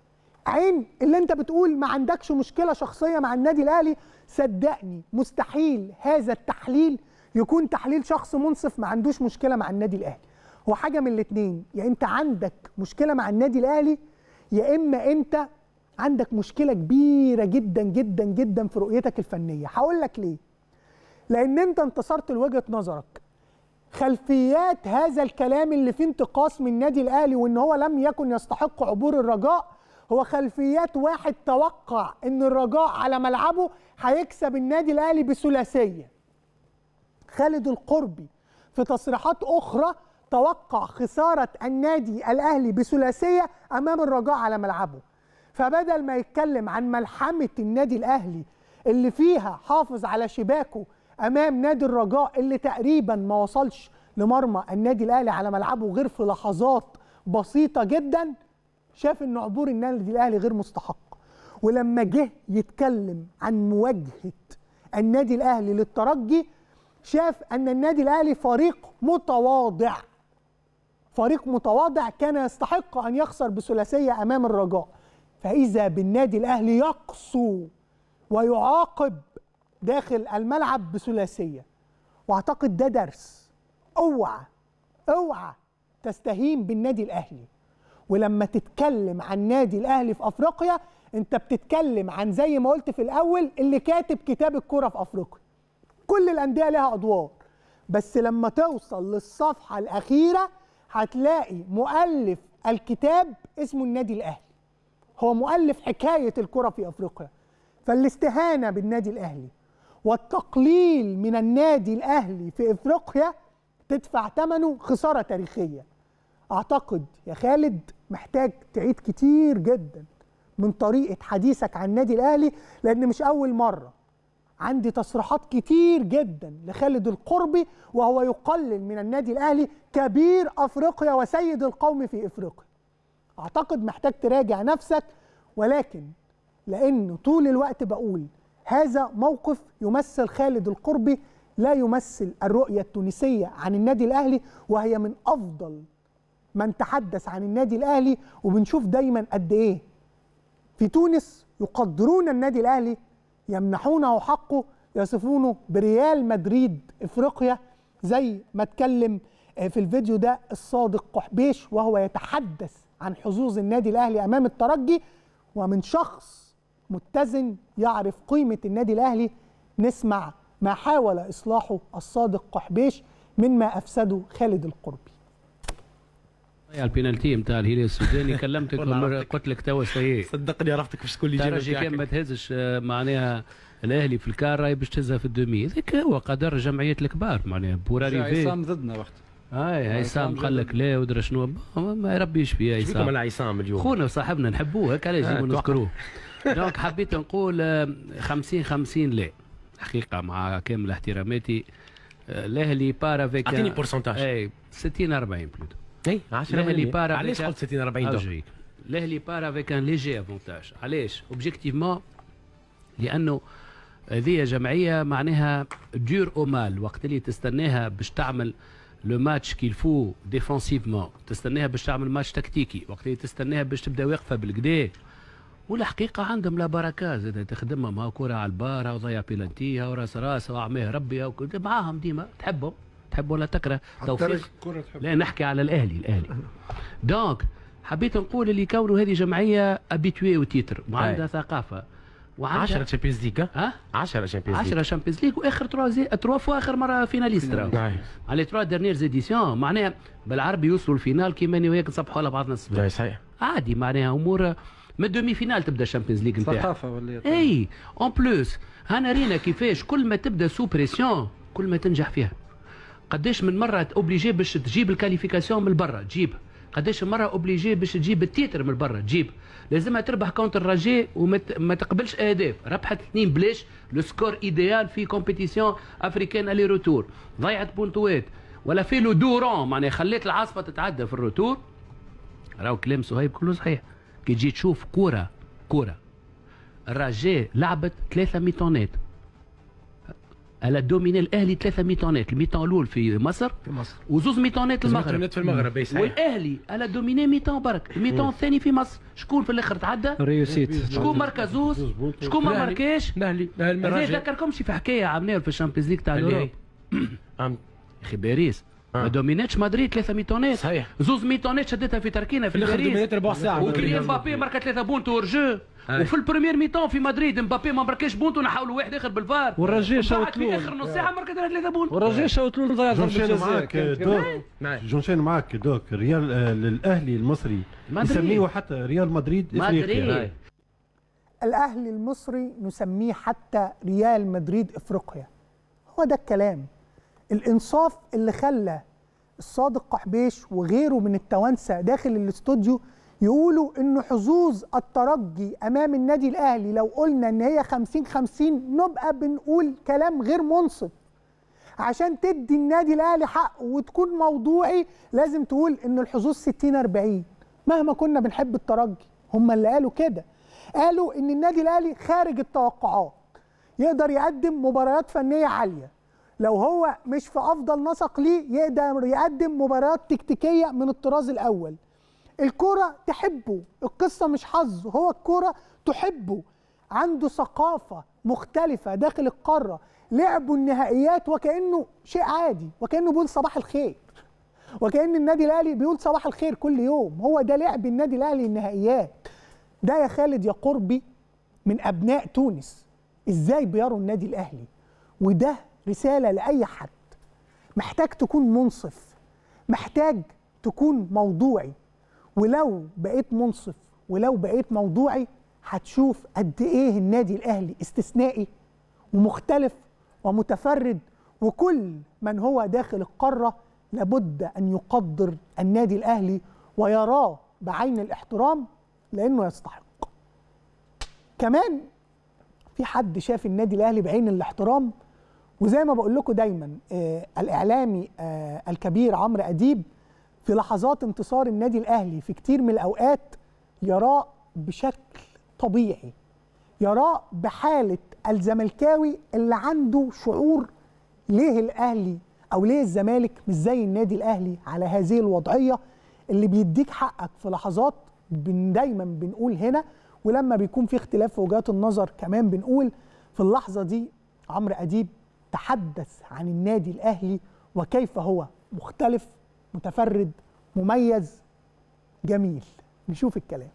[SPEAKER 1] عين اللي انت بتقول ما عندكش مشكله شخصيه مع النادي الاهلي صدقني مستحيل هذا التحليل يكون تحليل شخص منصف ما عندوش مشكله مع النادي الاهلي هو حاجه من الاثنين يا انت عندك مشكله مع النادي الاهلي يا اما انت عندك مشكله كبيره جدا جدا جدا في رؤيتك الفنيه هقول لك ليه لان انت انتصرت لوجهه نظرك خلفيات هذا الكلام اللي فيه انتقاص من النادي الاهلي وان هو لم يكن يستحق عبور الرجاء هو خلفيات واحد توقع ان الرجاء على ملعبه هيكسب النادي الاهلي بثلاثيه خالد القربي في تصريحات اخرى توقع خساره النادي الاهلي بثلاثيه امام الرجاء على ملعبه فبدل ما يتكلم عن ملحمه النادي الاهلي اللي فيها حافظ على شباكه امام نادي الرجاء اللي تقريبا ما وصلش لمرمى النادي الاهلي على ملعبه غير في لحظات بسيطه جدا شاف ان عبور النادي الاهلي غير مستحق ولما جه يتكلم عن مواجهه النادي الاهلي للترجي شاف ان النادي الاهلي فريق متواضع فريق متواضع كان يستحق ان يخسر بثلاثيه امام الرجاء فاذا بالنادي الاهلي يقسو ويعاقب داخل الملعب بثلاثيه واعتقد ده درس اوعى اوعى تستهين بالنادي الاهلي ولما تتكلم عن نادي الاهلي في افريقيا انت بتتكلم عن زي ما قلت في الاول اللي كاتب كتاب الكره في افريقيا كل الانديه لها ادوار بس لما توصل للصفحه الاخيره هتلاقي مؤلف الكتاب اسمه النادي الاهلي هو مؤلف حكايه الكره في افريقيا فالاستهانه بالنادي الاهلي والتقليل من النادي الاهلي في افريقيا تدفع ثمنه خساره تاريخيه اعتقد يا خالد محتاج تعيد كتير جدا من طريقه حديثك عن النادي الاهلي لان مش اول مره عندي تصريحات كتير جدا لخالد القربي وهو يقلل من النادي الاهلي كبير افريقيا وسيد القوم في افريقيا اعتقد محتاج تراجع نفسك ولكن لانه طول الوقت بقول هذا موقف يمثل خالد القربي لا يمثل الرؤيه التونسيه عن النادي الاهلي وهي من افضل من تحدث عن النادي الاهلي وبنشوف دايما قد ايه في تونس يقدرون النادي الاهلي يمنحونه حقه يصفونه بريال مدريد افريقيا زي ما اتكلم في الفيديو ده الصادق قحبيش وهو يتحدث عن حظوظ النادي الاهلي امام الترجي ومن شخص متزن يعرف قيمه النادي الاهلي نسمع ما حاول اصلاحه الصادق قحبيش مما افسده خالد القربي
[SPEAKER 10] يا البينالتي نتاع الهلال السوداني كلمتك قلت لك توا سي
[SPEAKER 7] صدقني عرفتك باش تقول لي
[SPEAKER 10] ترجي كان ما تهزش معناها الاهلي في الكار راهي باش تهزها في الدومي هذاك هو قدر الجمعيات الكبار معناها بورا ريفي
[SPEAKER 11] عصام ضدنا وقت
[SPEAKER 10] هاي هيثم قال لك لا ودرا شنو ما- ما ربي يشفي
[SPEAKER 7] فيكم
[SPEAKER 10] هيثم
[SPEAKER 7] على عصام اليوم
[SPEAKER 10] خونا وصاحبنا نحبوه هيك علاش
[SPEAKER 7] آه،
[SPEAKER 10] نجيبوا
[SPEAKER 7] توقع.
[SPEAKER 10] نذكروه دونك حبيت نقول آه، 50 50 لا حقيقه مع كامل احتراماتي آه، الاهلي بار افيك
[SPEAKER 7] اعطيني بورسنتاج
[SPEAKER 10] اي 60 40 بلوتو
[SPEAKER 7] اي 10
[SPEAKER 10] الاهلي بار
[SPEAKER 7] علاش قلت 60 40 دور
[SPEAKER 10] أرجيك. الاهلي بار افيك ان ليجي افونتاج علاش اوبجيكتيفمون لانه هذه جمعيه معناها دور او مال وقت اللي تستناها باش تعمل لو ماتش كيل فو ديفونسيفمون تستناها باش تعمل ماتش تكتيكي وقت اللي تستناها باش تبدا واقفه بالكدا والحقيقه عندهم لا بركه زاد تخدمهم ها كره على البار ها وضيع بيلانتي وراس راس وعماه ربي ها وكل- معاهم ديما تحبهم تحب ولا تكره توفيق لا نحكي على الاهلي الاهلي دونك حبيت نقول اللي كونوا هذه جمعيه ابيتوي وتيتر وعندها ثقافه وعندها
[SPEAKER 7] 10 تشامبيونز ليج
[SPEAKER 10] ها
[SPEAKER 7] 10 تشامبيونز ليج
[SPEAKER 10] 10 شامبيونز ليج واخر تروا زي تروا فوا اخر مره فيناليست راهو
[SPEAKER 7] نعم.
[SPEAKER 10] على تروا ديرنيير زيديسيون معناها بالعربي يوصلوا الفينال كيما انا وياك نصبحوا على بعضنا الصباح
[SPEAKER 7] لا صحيح
[SPEAKER 10] عادي معناها امور من الدومي فينال تبدا الشامبيونز ليج نتاعها
[SPEAKER 11] ثقافه ولا
[SPEAKER 10] اي اون بلوس هانا رينا كيفاش كل ما تبدا سو بريسيون كل ما تنجح فيها قداش من مره اوبليجي باش تجيب الكاليفيكاسيون من برا تجيب قداش من مره اوبليجي باش تجيب التيتر من برا تجيب لازمها تربح كونتر الرجاء وما ت- ما تقبلش اهداف ربحت اثنين بلاش لو سكور ايديال في كومبيتيسيون افريكان الي روتور ضيعت بونتوات ولا في لو دورون معناها خليت العاصفه تتعدى في الروتور راهو كلام صهيب كله صحيح كي تجي تشوف كوره كوره الرجاء لعبت ثلاثة ميتونات على دوميني الاهلي ثلاثة ميتونات الميتون الاول في مصر
[SPEAKER 7] في مصر
[SPEAKER 10] وزوز ميتونات المغرب
[SPEAKER 7] ميتونات في المغرب، أي صحيح.
[SPEAKER 10] والاهلي على دوميني ميتون برك الميتون الثاني في مصر شكون في الاخر تعدى
[SPEAKER 11] ريوسيت
[SPEAKER 10] شكون ماركا زوز شكون ما
[SPEAKER 7] الأهلي.
[SPEAKER 10] ماركاش
[SPEAKER 7] الاهلي الاهلي من
[SPEAKER 10] هذا
[SPEAKER 7] الرجاء.
[SPEAKER 10] ذكركمش في حكايه عملناها في الشامبيونز ليج تاع
[SPEAKER 7] اللي
[SPEAKER 10] اليوروب
[SPEAKER 7] هي؟ أم-
[SPEAKER 10] اخي باريس ما دوميناتش مدريد ثلاثة ميتونات
[SPEAKER 7] صحيح.
[SPEAKER 10] زوز ميتونات شدتها في تركينا في
[SPEAKER 7] في الآخر
[SPEAKER 10] باريس
[SPEAKER 7] دومينات ربع ساعة.
[SPEAKER 10] وكيليان مبابي ماركا ثلاثة بونت ورجو
[SPEAKER 7] أي.
[SPEAKER 10] وفي البريمير ميتون في مدريد مبابي ما ماركاش بونت ونحاولوا واحد اخر بالفار
[SPEAKER 11] والرجاء
[SPEAKER 10] بعد
[SPEAKER 11] شوط
[SPEAKER 10] في
[SPEAKER 11] لول.
[SPEAKER 10] اخر نص ساعه ماركا ثلاثة بونت
[SPEAKER 11] والرجاء شوط له ضيع ضربه
[SPEAKER 12] جونشين
[SPEAKER 11] جزاء
[SPEAKER 12] معاك
[SPEAKER 11] كانت
[SPEAKER 12] دوك
[SPEAKER 7] نعم.
[SPEAKER 12] جونشين معاك دوك ريال آه، الاهلي المصري
[SPEAKER 10] مدريد.
[SPEAKER 12] يسميه حتى ريال مدريد افريقيا
[SPEAKER 10] مدريد
[SPEAKER 1] الاهلي المصري نسميه حتى ريال مدريد افريقيا هو ده الكلام الانصاف اللي خلى الصادق قحبيش وغيره من التوانسه داخل الاستوديو يقولوا ان حظوظ الترجي امام النادي الاهلي لو قلنا ان هي 50 50 نبقى بنقول كلام غير منصف عشان تدي النادي الاهلي حقه وتكون موضوعي لازم تقول ان الحظوظ 60 40 مهما كنا بنحب الترجي هم اللي قالوا كده قالوا ان النادي الاهلي خارج التوقعات يقدر يقدم مباريات فنيه عاليه لو هو مش في افضل نسق ليه يقدر يقدم مباريات تكتيكيه من الطراز الاول الكرة تحبه القصة مش حظ هو الكرة تحبه عنده ثقافة مختلفة داخل القارة لعبوا النهائيات وكأنه شيء عادي وكأنه بيقول صباح الخير وكأن النادي الأهلي بيقول صباح الخير كل يوم هو ده لعب النادي الأهلي النهائيات ده يا خالد يا قربي من أبناء تونس إزاي بيروا النادي الأهلي وده رسالة لأي حد محتاج تكون منصف محتاج تكون موضوعي ولو بقيت منصف ولو بقيت موضوعي هتشوف قد ايه النادي الاهلي استثنائي ومختلف ومتفرد وكل من هو داخل القاره لابد ان يقدر النادي الاهلي ويراه بعين الاحترام لانه يستحق. كمان في حد شاف النادي الاهلي بعين الاحترام وزي ما بقول لكم دايما آه الاعلامي آه الكبير عمرو اديب في لحظات انتصار النادي الاهلي في كتير من الاوقات يراه بشكل طبيعي يراه بحاله الزملكاوي اللي عنده شعور ليه الاهلي او ليه الزمالك مش زي النادي الاهلي على هذه الوضعيه اللي بيديك حقك في لحظات بن دايما بنقول هنا ولما بيكون في اختلاف في وجهات النظر كمان بنقول في اللحظه دي عمرو اديب تحدث عن النادي الاهلي وكيف هو مختلف متفرد مميز جميل نشوف الكلام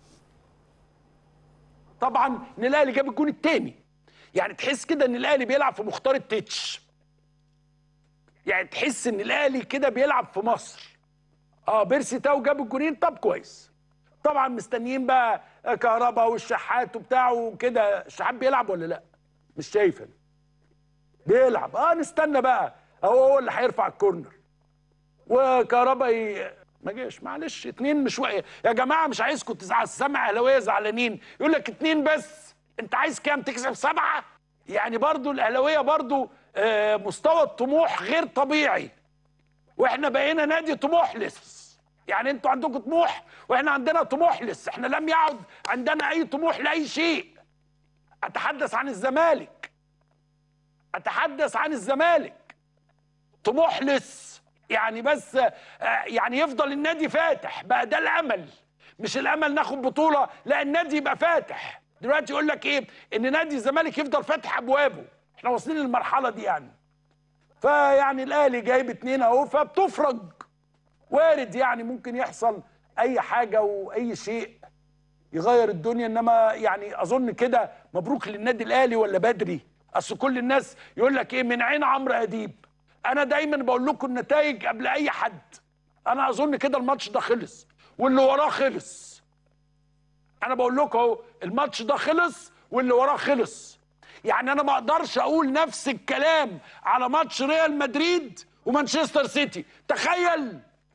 [SPEAKER 13] طبعا ان الاهلي جاب الجون الثاني يعني تحس كده ان الاهلي بيلعب في مختار التتش يعني تحس ان الاهلي كده بيلعب في مصر اه بيرسي تاو جاب الجونين طب كويس طبعا مستنيين بقى كهربا والشحات وبتاع وكده الشحات بيلعب ولا لا مش شايف أنا. بيلعب اه نستنى بقى هو هو اللي هيرفع الكورنر وكهربا ي... ما جاش معلش اتنين مش وقع. يا جماعه مش عايزكم تزعل السمع اهلاويه زعلانين يقول لك اتنين بس انت عايز كام تكسب سبعه يعني برضو الاهلاويه برضو آه، مستوى الطموح غير طبيعي واحنا بقينا نادي طموحلس يعني انتوا عندكم طموح واحنا عندنا طموحلس احنا لم يعد عندنا اي طموح لاي شيء اتحدث عن الزمالك اتحدث عن الزمالك طموحلس يعني بس آه، يعني يفضل النادي فاتح بقى ده الامل مش الامل ناخد بطوله لا النادي يبقى فاتح دلوقتي يقول لك ايه ان نادي الزمالك يفضل فاتح ابوابه احنا واصلين للمرحله دي يعني فيعني الاهلي جايب اتنين اهو فبتفرج وارد يعني ممكن يحصل اي حاجه واي شيء يغير الدنيا انما يعني اظن كده مبروك للنادي الاهلي ولا بدري اصل كل الناس يقول لك ايه من عين عمرو اديب انا دايما بقول لكم النتائج قبل اي حد انا اظن كده الماتش ده خلص واللي وراه خلص انا بقول لكم اهو الماتش ده خلص واللي وراه خلص يعني انا ما اقدرش اقول نفس الكلام على ماتش ريال مدريد ومانشستر سيتي تخيل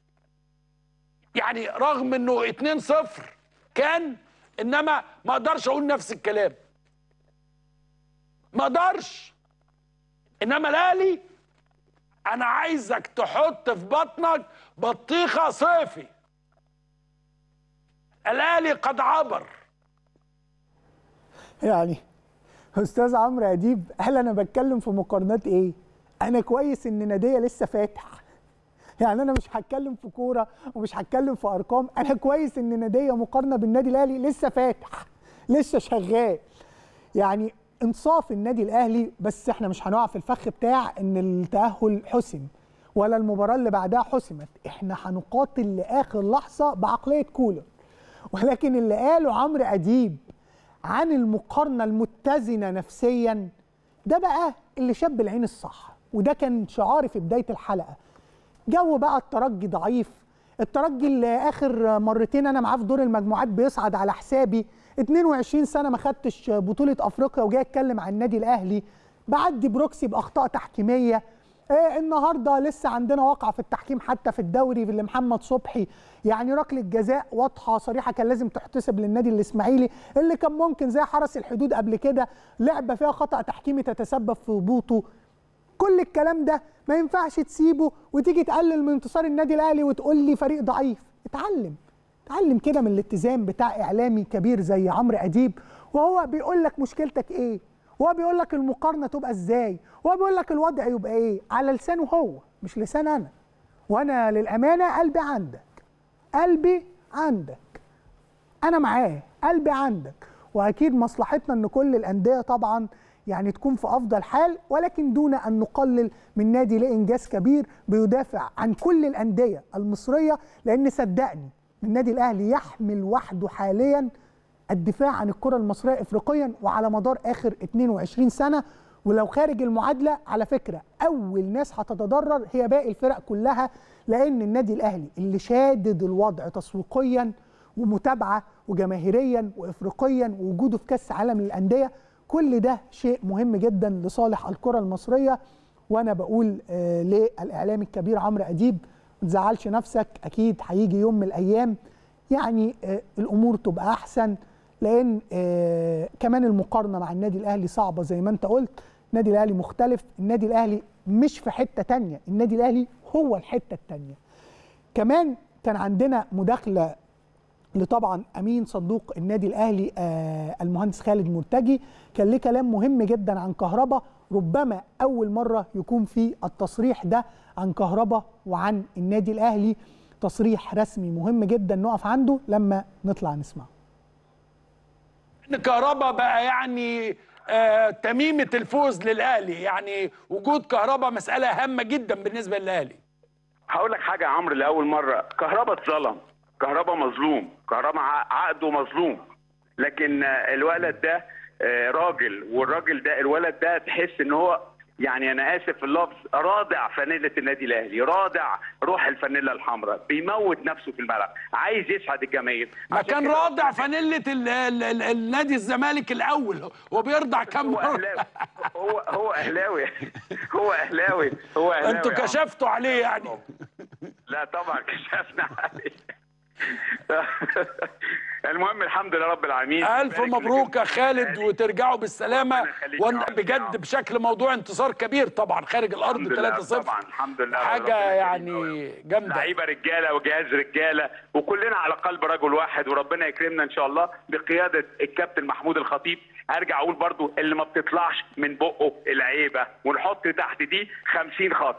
[SPEAKER 13] يعني رغم انه 2-0 كان انما ما اقدرش اقول نفس الكلام ما اقدرش انما الاهلي انا عايزك تحط في بطنك بطيخه صيفي الاهلي قد عبر
[SPEAKER 1] يعني استاذ عمرو اديب هل انا بتكلم في مقارنات ايه انا كويس ان ناديه لسه فاتح يعني انا مش هتكلم في كوره ومش هتكلم في ارقام انا كويس ان ناديه مقارنه بالنادي الاهلي لسه فاتح لسه شغال يعني انصاف النادي الاهلي بس احنا مش هنقع في الفخ بتاع ان التاهل حسم ولا المباراه اللي بعدها حسمت احنا هنقاتل لاخر لحظه بعقليه كولر ولكن اللي قاله عمرو اديب عن المقارنه المتزنه نفسيا ده بقى اللي شاب العين الصح وده كان شعاري في بدايه الحلقه جو بقى الترجي ضعيف الترجي اللي اخر مرتين انا معاه في دور المجموعات بيصعد على حسابي 22 سنه ما خدتش بطوله افريقيا وجاي اتكلم عن النادي الاهلي بعدي بروكسي باخطاء تحكيميه إيه النهارده لسه عندنا واقعه في التحكيم حتى في الدوري اللي محمد صبحي يعني ركله جزاء واضحه صريحه كان لازم تحتسب للنادي الاسماعيلي اللي كان ممكن زي حرس الحدود قبل كده لعبه فيها خطا تحكيمي تتسبب في هبوطه كل الكلام ده ما ينفعش تسيبه وتيجي تقلل من انتصار النادي الاهلي وتقول لي فريق ضعيف اتعلم اتعلم كده من الاتزان بتاع اعلامي كبير زي عمرو اديب وهو بيقول لك مشكلتك ايه وهو بيقول لك المقارنه تبقى ازاي وهو بيقول لك الوضع يبقى ايه على لسانه هو مش لسان انا وانا للامانه قلبي عندك قلبي عندك انا معاه قلبي عندك واكيد مصلحتنا ان كل الانديه طبعا يعني تكون في افضل حال ولكن دون ان نقلل من نادي ليه انجاز كبير بيدافع عن كل الانديه المصريه لان صدقني النادي الاهلي يحمل وحده حاليا الدفاع عن الكره المصريه افريقيا وعلى مدار اخر 22 سنه ولو خارج المعادله على فكره اول ناس هتتضرر هي باقي الفرق كلها لان النادي الاهلي اللي شادد الوضع تسويقيا ومتابعه وجماهيريا وافريقيا ووجوده في كاس عالم للانديه كل ده شيء مهم جدا لصالح الكره المصريه وانا بقول آه للاعلامي الكبير عمرو اديب ما تزعلش نفسك اكيد هيجي يوم من الايام يعني آه الامور تبقى احسن لان آه كمان المقارنه مع النادي الاهلي صعبه زي ما انت قلت النادي الاهلي مختلف النادي الاهلي مش في حته تانية النادي الاهلي هو الحته التانية كمان كان عندنا مداخله لطبعا امين صندوق النادي الاهلي آه المهندس خالد مرتجي كان ليه كلام مهم جدا عن كهربا ربما اول مره يكون في التصريح ده عن كهربا وعن النادي الاهلي تصريح رسمي مهم جدا نقف عنده لما نطلع نسمعه
[SPEAKER 13] ان كهربا بقى يعني آه تميمه الفوز للاهلي يعني وجود كهربا مساله هامه جدا بالنسبه للاهلي
[SPEAKER 11] هقول لك حاجه يا عمرو لاول مره كهربا اتظلم كهربا مظلوم كهربا عقده مظلوم لكن الولد ده راجل والراجل ده الولد ده تحس ان هو يعني انا اسف في اللفظ رادع فانيله النادي الاهلي رادع روح الفانيلا الحمراء بيموت نفسه في الملعب عايز يسعد الجماهير
[SPEAKER 13] ما كان رادع فانيله النادي الزمالك الاول هو بيرضع كم
[SPEAKER 11] هو اهلاوي هو هو اهلاوي هو اهلاوي هو اهلاوي
[SPEAKER 13] انتوا كشفتوا عليه يعني
[SPEAKER 11] لا طبعا كشفنا عليه المهم الحمد لله رب العالمين
[SPEAKER 13] الف
[SPEAKER 11] بارك
[SPEAKER 13] مبروك يا
[SPEAKER 11] لك.
[SPEAKER 13] خالد وترجعوا بالسلامه
[SPEAKER 11] ربنا يخليك يا
[SPEAKER 13] وان
[SPEAKER 11] رب.
[SPEAKER 13] بجد بشكل موضوع انتصار كبير طبعا خارج الارض
[SPEAKER 11] الحمد لله
[SPEAKER 13] 3-0
[SPEAKER 11] طبعا الحمد لله
[SPEAKER 13] حاجه
[SPEAKER 11] ربنا
[SPEAKER 13] يعني جامده
[SPEAKER 11] لعيبه رجاله وجهاز رجاله وكلنا على قلب رجل واحد وربنا يكرمنا ان شاء الله بقياده الكابتن محمود الخطيب هرجع اقول برضو اللي ما بتطلعش من بقه العيبه ونحط تحت دي 50 خط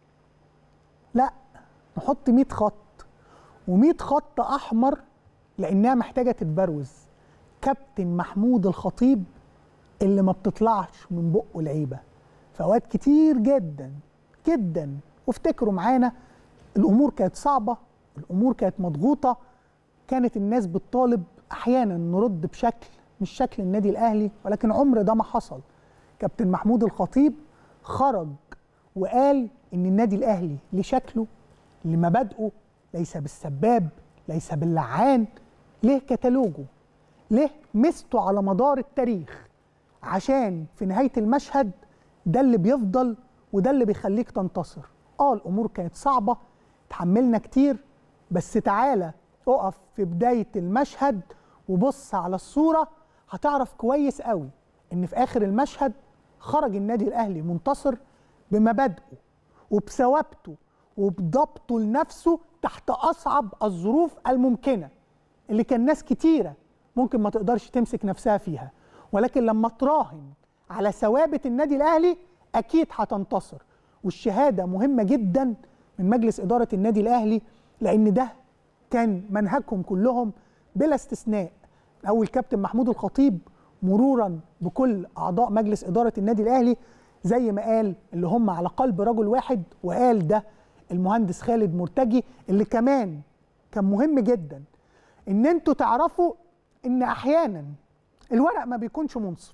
[SPEAKER 1] لا نحط 100 خط و100 خط احمر لانها محتاجه تتبروز كابتن محمود الخطيب اللي ما بتطلعش من بقه العيبه في اوقات كتير جدا جدا وافتكروا معانا الامور كانت صعبه الامور كانت مضغوطه كانت الناس بتطالب احيانا نرد بشكل مش شكل النادي الاهلي ولكن عمر ده ما حصل كابتن محمود الخطيب خرج وقال ان النادي الاهلي لشكله لمبادئه ليس بالسباب ليس باللعان ليه كتالوجه ليه مسته على مدار التاريخ عشان في نهايه المشهد ده اللي بيفضل وده اللي بيخليك تنتصر اه الامور كانت صعبه تحملنا كتير بس تعالى اقف في بدايه المشهد وبص على الصوره هتعرف كويس قوي ان في اخر المشهد خرج النادي الاهلي منتصر بمبادئه وبثوابته وبضبطه لنفسه تحت اصعب الظروف الممكنه اللي كان ناس كتيره ممكن ما تقدرش تمسك نفسها فيها ولكن لما تراهن على ثوابت النادي الاهلي اكيد هتنتصر والشهاده مهمه جدا من مجلس اداره النادي الاهلي لان ده كان منهجهم كلهم بلا استثناء اول كابتن محمود الخطيب مرورا بكل اعضاء مجلس اداره النادي الاهلي زي ما قال اللي هم على قلب رجل واحد وقال ده المهندس خالد مرتجي اللي كمان كان مهم جدا ان انتوا تعرفوا ان احيانا الورق ما بيكونش منصف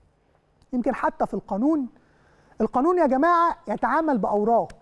[SPEAKER 1] يمكن حتى في القانون القانون يا جماعه يتعامل باوراق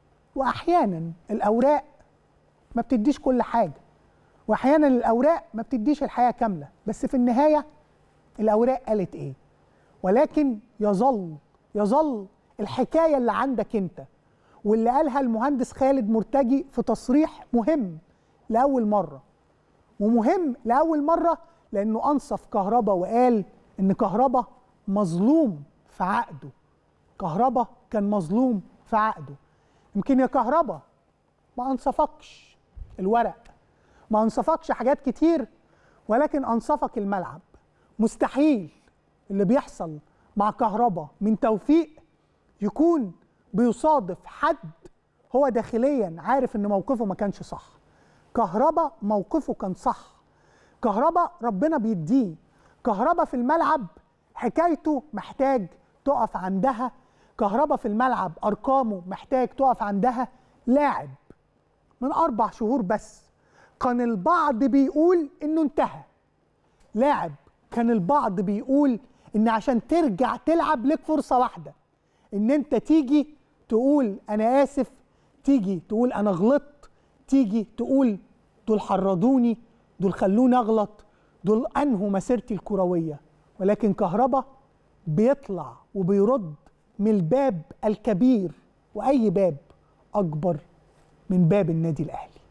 [SPEAKER 1] واحيانا الاوراق ما بتديش كل حاجه واحيانا الاوراق ما بتديش الحياه كامله بس في النهايه الاوراق قالت ايه ولكن يظل يظل الحكايه اللي عندك انت واللي قالها المهندس خالد مرتجي في تصريح مهم لاول مره ومهم لاول مره لانه انصف كهربا وقال ان كهربا مظلوم في عقده كهربا كان مظلوم في عقده يمكن يا كهربا ما انصفكش الورق ما انصفكش حاجات كتير ولكن انصفك الملعب مستحيل اللي بيحصل مع كهربا من توفيق يكون بيصادف حد هو داخليا عارف ان موقفه ما كانش صح كهربا موقفه كان صح كهربا ربنا بيديه كهربا في الملعب حكايته محتاج تقف عندها كهربا في الملعب ارقامه محتاج تقف عندها لاعب من اربع شهور بس كان البعض بيقول انه انتهى لاعب كان البعض بيقول ان عشان ترجع تلعب لك فرصه واحده ان انت تيجي تقول انا اسف تيجي تقول انا غلطت تيجي تقول دول حرضوني دول خلوني اغلط دول انهوا مسيرتي الكرويه ولكن كهربا بيطلع وبيرد من الباب الكبير واي باب اكبر من باب النادي الاهلي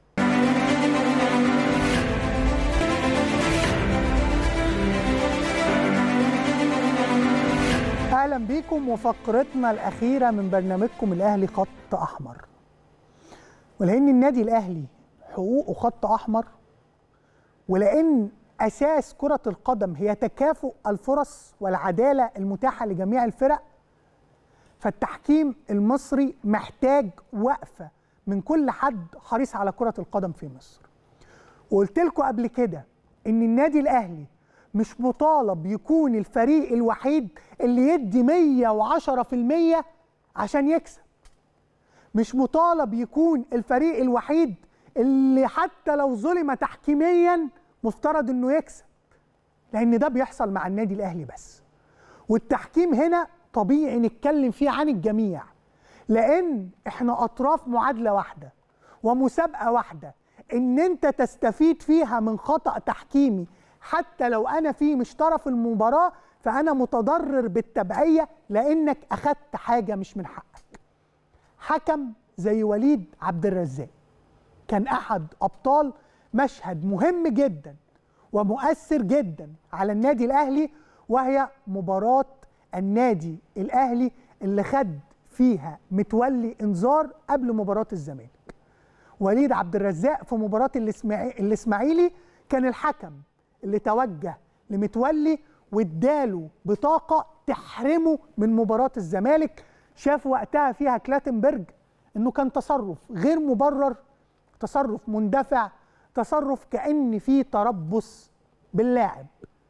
[SPEAKER 1] اهلا بيكم وفقرتنا الاخيره من برنامجكم الاهلي خط احمر ولان النادي الاهلي حقوقه خط احمر ولان اساس كره القدم هي تكافؤ الفرص والعداله المتاحه لجميع الفرق فالتحكيم المصري محتاج وقفه من كل حد حريص على كره القدم في مصر وقلت لكم قبل كده ان النادي الاهلي مش مطالب يكون الفريق الوحيد اللي يدي 110% عشان يكسب مش مطالب يكون الفريق الوحيد اللي حتى لو ظلم تحكيميا مفترض انه يكسب لان ده بيحصل مع النادي الاهلي بس والتحكيم هنا طبيعي نتكلم فيه عن الجميع لان احنا اطراف معادله واحده ومسابقه واحده ان انت تستفيد فيها من خطا تحكيمي حتى لو انا فيه مش طرف المباراه فانا متضرر بالتبعيه لانك اخدت حاجه مش من حقك حكم زي وليد عبد الرزاق كان احد ابطال مشهد مهم جدا ومؤثر جدا على النادي الاهلي وهي مباراه النادي الاهلي اللي خد فيها متولي انذار قبل مباراه الزمالك وليد عبد الرزاق في مباراه الإسماعي- الاسماعيلي كان الحكم اللي توجه لمتولي واداله بطاقه تحرمه من مباراه الزمالك شاف وقتها فيها كلاتنبرج انه كان تصرف غير مبرر تصرف مندفع تصرف كان في تربص باللاعب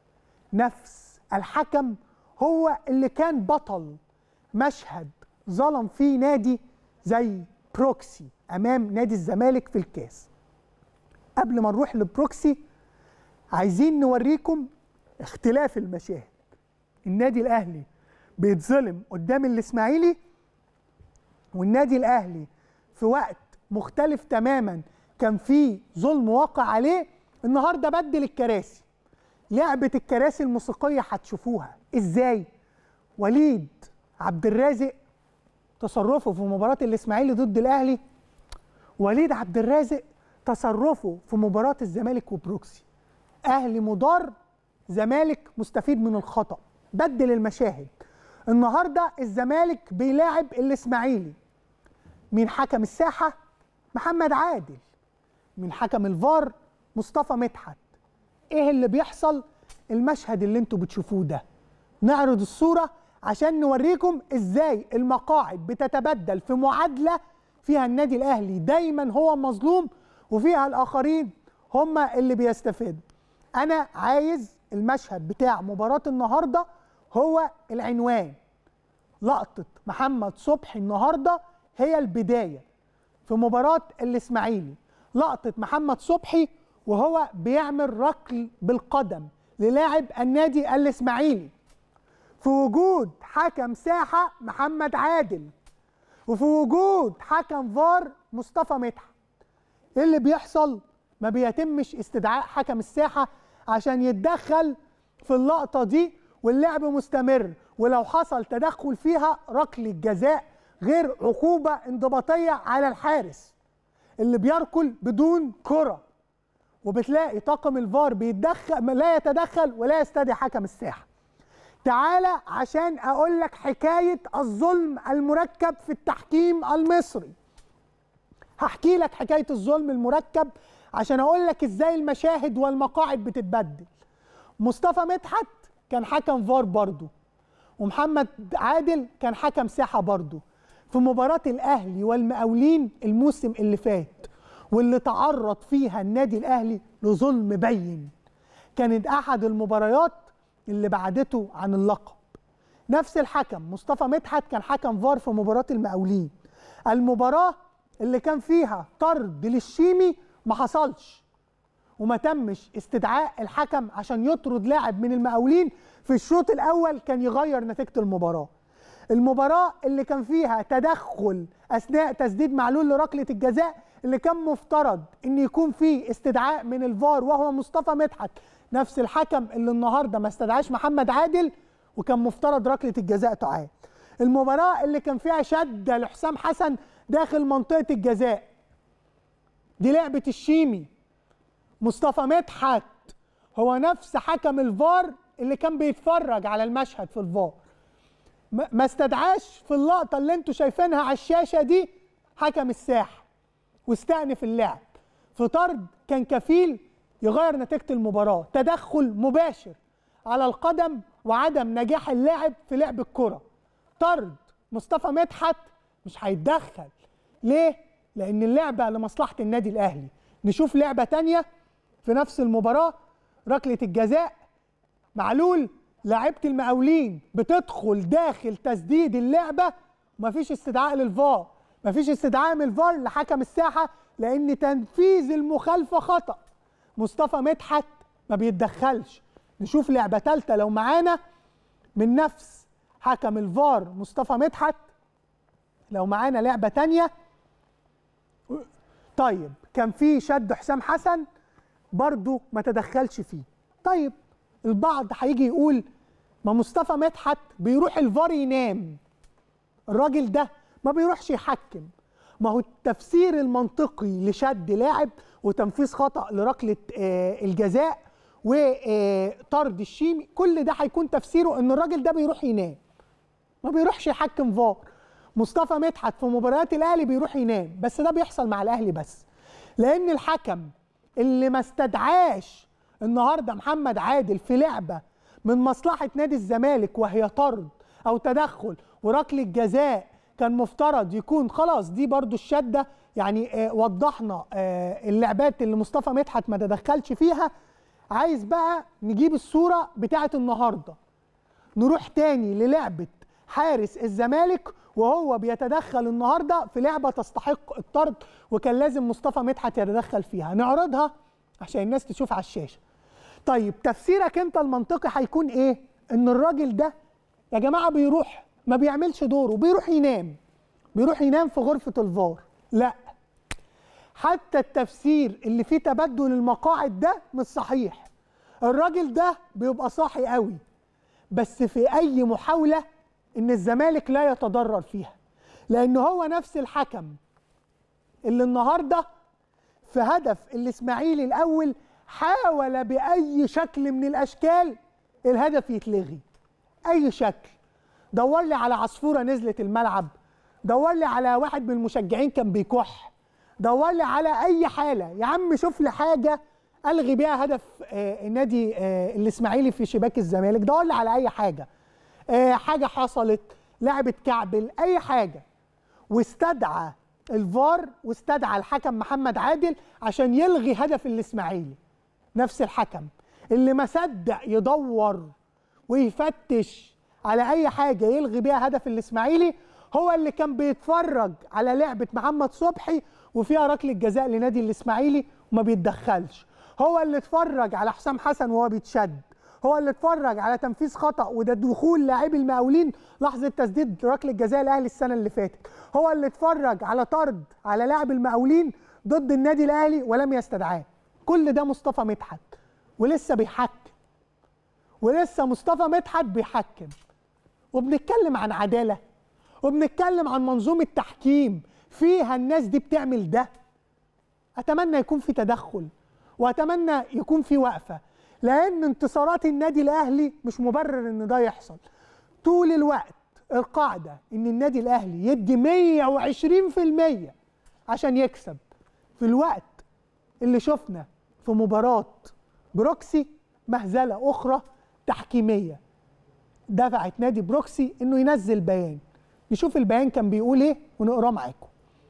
[SPEAKER 1] نفس الحكم هو اللي كان بطل مشهد ظلم فيه نادي زي بروكسي امام نادي الزمالك في الكاس قبل ما نروح لبروكسي عايزين نوريكم اختلاف المشاهد النادي الاهلي بيتظلم قدام الاسماعيلي والنادي الاهلي في وقت مختلف تماما كان فيه ظلم واقع عليه النهارده بدل الكراسي لعبه الكراسي الموسيقيه هتشوفوها ازاي وليد عبد الرازق تصرفه في مباراه الاسماعيلي ضد الاهلي وليد عبد الرازق تصرفه في مباراه الزمالك وبروكسي اهلي مضار زمالك مستفيد من الخطا بدل المشاهد النهارده الزمالك بيلاعب الاسماعيلي مين حكم الساحه محمد عادل من حكم الفار مصطفى مدحت ايه اللي بيحصل المشهد اللي انتوا بتشوفوه ده نعرض الصوره عشان نوريكم ازاي المقاعد بتتبدل في معادله فيها النادي الاهلي دايما هو مظلوم وفيها الاخرين هم اللي بيستفادوا انا عايز المشهد بتاع مباراه النهارده هو العنوان لقطه محمد صبحي النهارده هي البدايه في مباراه الاسماعيلي لقطه محمد صبحي وهو بيعمل ركل بالقدم للاعب النادي الاسماعيلي في وجود حكم ساحه محمد عادل وفي وجود حكم فار مصطفى مدحت ايه اللي بيحصل ما بيتمش استدعاء حكم الساحه عشان يتدخل في اللقطه دي واللعب مستمر ولو حصل تدخل فيها ركل الجزاء غير عقوبه انضباطيه على الحارس اللي بيركل بدون كره وبتلاقي طاقم الفار بيتدخل لا يتدخل ولا يستدعي حكم الساحه تعالى عشان اقول لك حكايه الظلم المركب في التحكيم المصري هحكي لك حكايه الظلم المركب عشان اقول لك ازاي المشاهد والمقاعد بتتبدل مصطفى مدحت كان حكم فار برضه ومحمد عادل كان حكم ساحه برضه في مباراه الاهلي والمقاولين الموسم اللي فات واللي تعرض فيها النادي الاهلي لظلم بين كانت احد المباريات اللي بعدته عن اللقب نفس الحكم مصطفى مدحت كان حكم فار في مباراه المقاولين المباراه اللي كان فيها طرد للشيمي ما حصلش وما تمش استدعاء الحكم عشان يطرد لاعب من المقاولين في الشوط الاول كان يغير نتيجه المباراه المباراه اللي كان فيها تدخل اثناء تسديد معلول لركله الجزاء اللي كان مفترض ان يكون فيه استدعاء من الفار وهو مصطفى مدحت نفس الحكم اللي النهارده ما استدعاش محمد عادل وكان مفترض ركله الجزاء تعاد المباراه اللي كان فيها شده لحسام حسن داخل منطقه الجزاء دي لعبه الشيمي مصطفى مدحت هو نفس حكم الفار اللي كان بيتفرج على المشهد في الفار ما ما استدعاش في اللقطه اللي انتوا شايفينها على الشاشه دي حكم الساحه واستأنف اللعب في طرد كان كفيل يغير نتيجه المباراه تدخل مباشر على القدم وعدم نجاح اللاعب في لعب الكره طرد مصطفى مدحت مش هيتدخل ليه لان اللعبه لمصلحه النادي الاهلي نشوف لعبه تانية في نفس المباراه ركله الجزاء معلول لاعيبه المقاولين بتدخل داخل تسديد اللعبه ومفيش استدعاء للفار مفيش استدعاء من الفار لحكم الساحه لان تنفيذ المخالفه خطا مصطفى مدحت ما بيتدخلش نشوف لعبه ثالثه لو معانا من نفس حكم الفار مصطفى مدحت لو معانا لعبه تانية طيب كان في شد حسام حسن برضو ما تدخلش فيه طيب البعض هيجي يقول ما مصطفى مدحت بيروح الفار ينام الراجل ده ما بيروحش يحكم ما هو التفسير المنطقي لشد لاعب وتنفيذ خطا لركله آه، الجزاء وطرد الشيمي كل ده هيكون تفسيره ان الراجل ده بيروح ينام ما بيروحش يحكم فار مصطفى مدحت في مباريات الاهلي بيروح ينام بس ده بيحصل مع الاهلي بس لان الحكم اللي ما استدعاش النهارده محمد عادل في لعبه من مصلحه نادي الزمالك وهي طرد او تدخل وركله جزاء كان مفترض يكون خلاص دي برضو الشده يعني آه وضحنا آه اللعبات اللي مصطفى مدحت ما تدخلش فيها عايز بقى نجيب الصوره بتاعه النهارده نروح تاني للعبه حارس الزمالك وهو بيتدخل النهارده في لعبه تستحق الطرد وكان لازم مصطفى مدحت يتدخل فيها نعرضها عشان الناس تشوف على الشاشه طيب تفسيرك انت المنطقي هيكون ايه ان الراجل ده يا جماعه بيروح ما بيعملش دوره بيروح ينام بيروح ينام في غرفه الفار لا حتى التفسير اللي فيه تبدل المقاعد ده مش صحيح الراجل ده بيبقى صاحي قوي بس في اي محاوله ان الزمالك لا يتضرر فيها لان هو نفس الحكم اللي النهارده في هدف الاسماعيلي الاول حاول باي شكل من الاشكال الهدف يتلغي اي شكل دور لي على عصفوره نزلت الملعب دور لي على واحد من المشجعين كان بيكح دور لي على اي حاله يا عم شوف لي حاجه الغي بيها هدف آه نادي آه الاسماعيلي في شباك الزمالك دور لي على اي حاجه آه حاجه حصلت لعبه كعبل اي حاجه واستدعى الفار واستدعى الحكم محمد عادل عشان يلغي هدف الاسماعيلي نفس الحكم اللي ما صدق يدور ويفتش على اي حاجه يلغي بيها هدف الاسماعيلي هو اللي كان بيتفرج على لعبه محمد صبحي وفيها ركله جزاء لنادي الاسماعيلي وما بيتدخلش هو اللي اتفرج على حسام حسن وهو بيتشد هو اللي اتفرج على تنفيذ خطا وده دخول لاعبي المقاولين لحظه تسديد ركله جزاء الاهلي السنه اللي فاتت هو اللي اتفرج على طرد على لاعب المقاولين ضد النادي الاهلي ولم يستدعاه كل ده مصطفى مدحت ولسه بيحكم ولسه مصطفى مدحت بيحكم وبنتكلم عن عداله وبنتكلم عن منظومه تحكيم فيها الناس دي بتعمل ده اتمنى يكون في تدخل واتمنى يكون في وقفه لان انتصارات النادي الاهلي مش مبرر ان ده يحصل طول الوقت القاعده ان النادي الاهلي يدي 120% عشان يكسب في الوقت اللي شفنا في مباراه بروكسي مهزله اخرى تحكيميه دفعت نادي بروكسي انه ينزل بيان نشوف البيان كان بيقول ايه ونقراه معاكم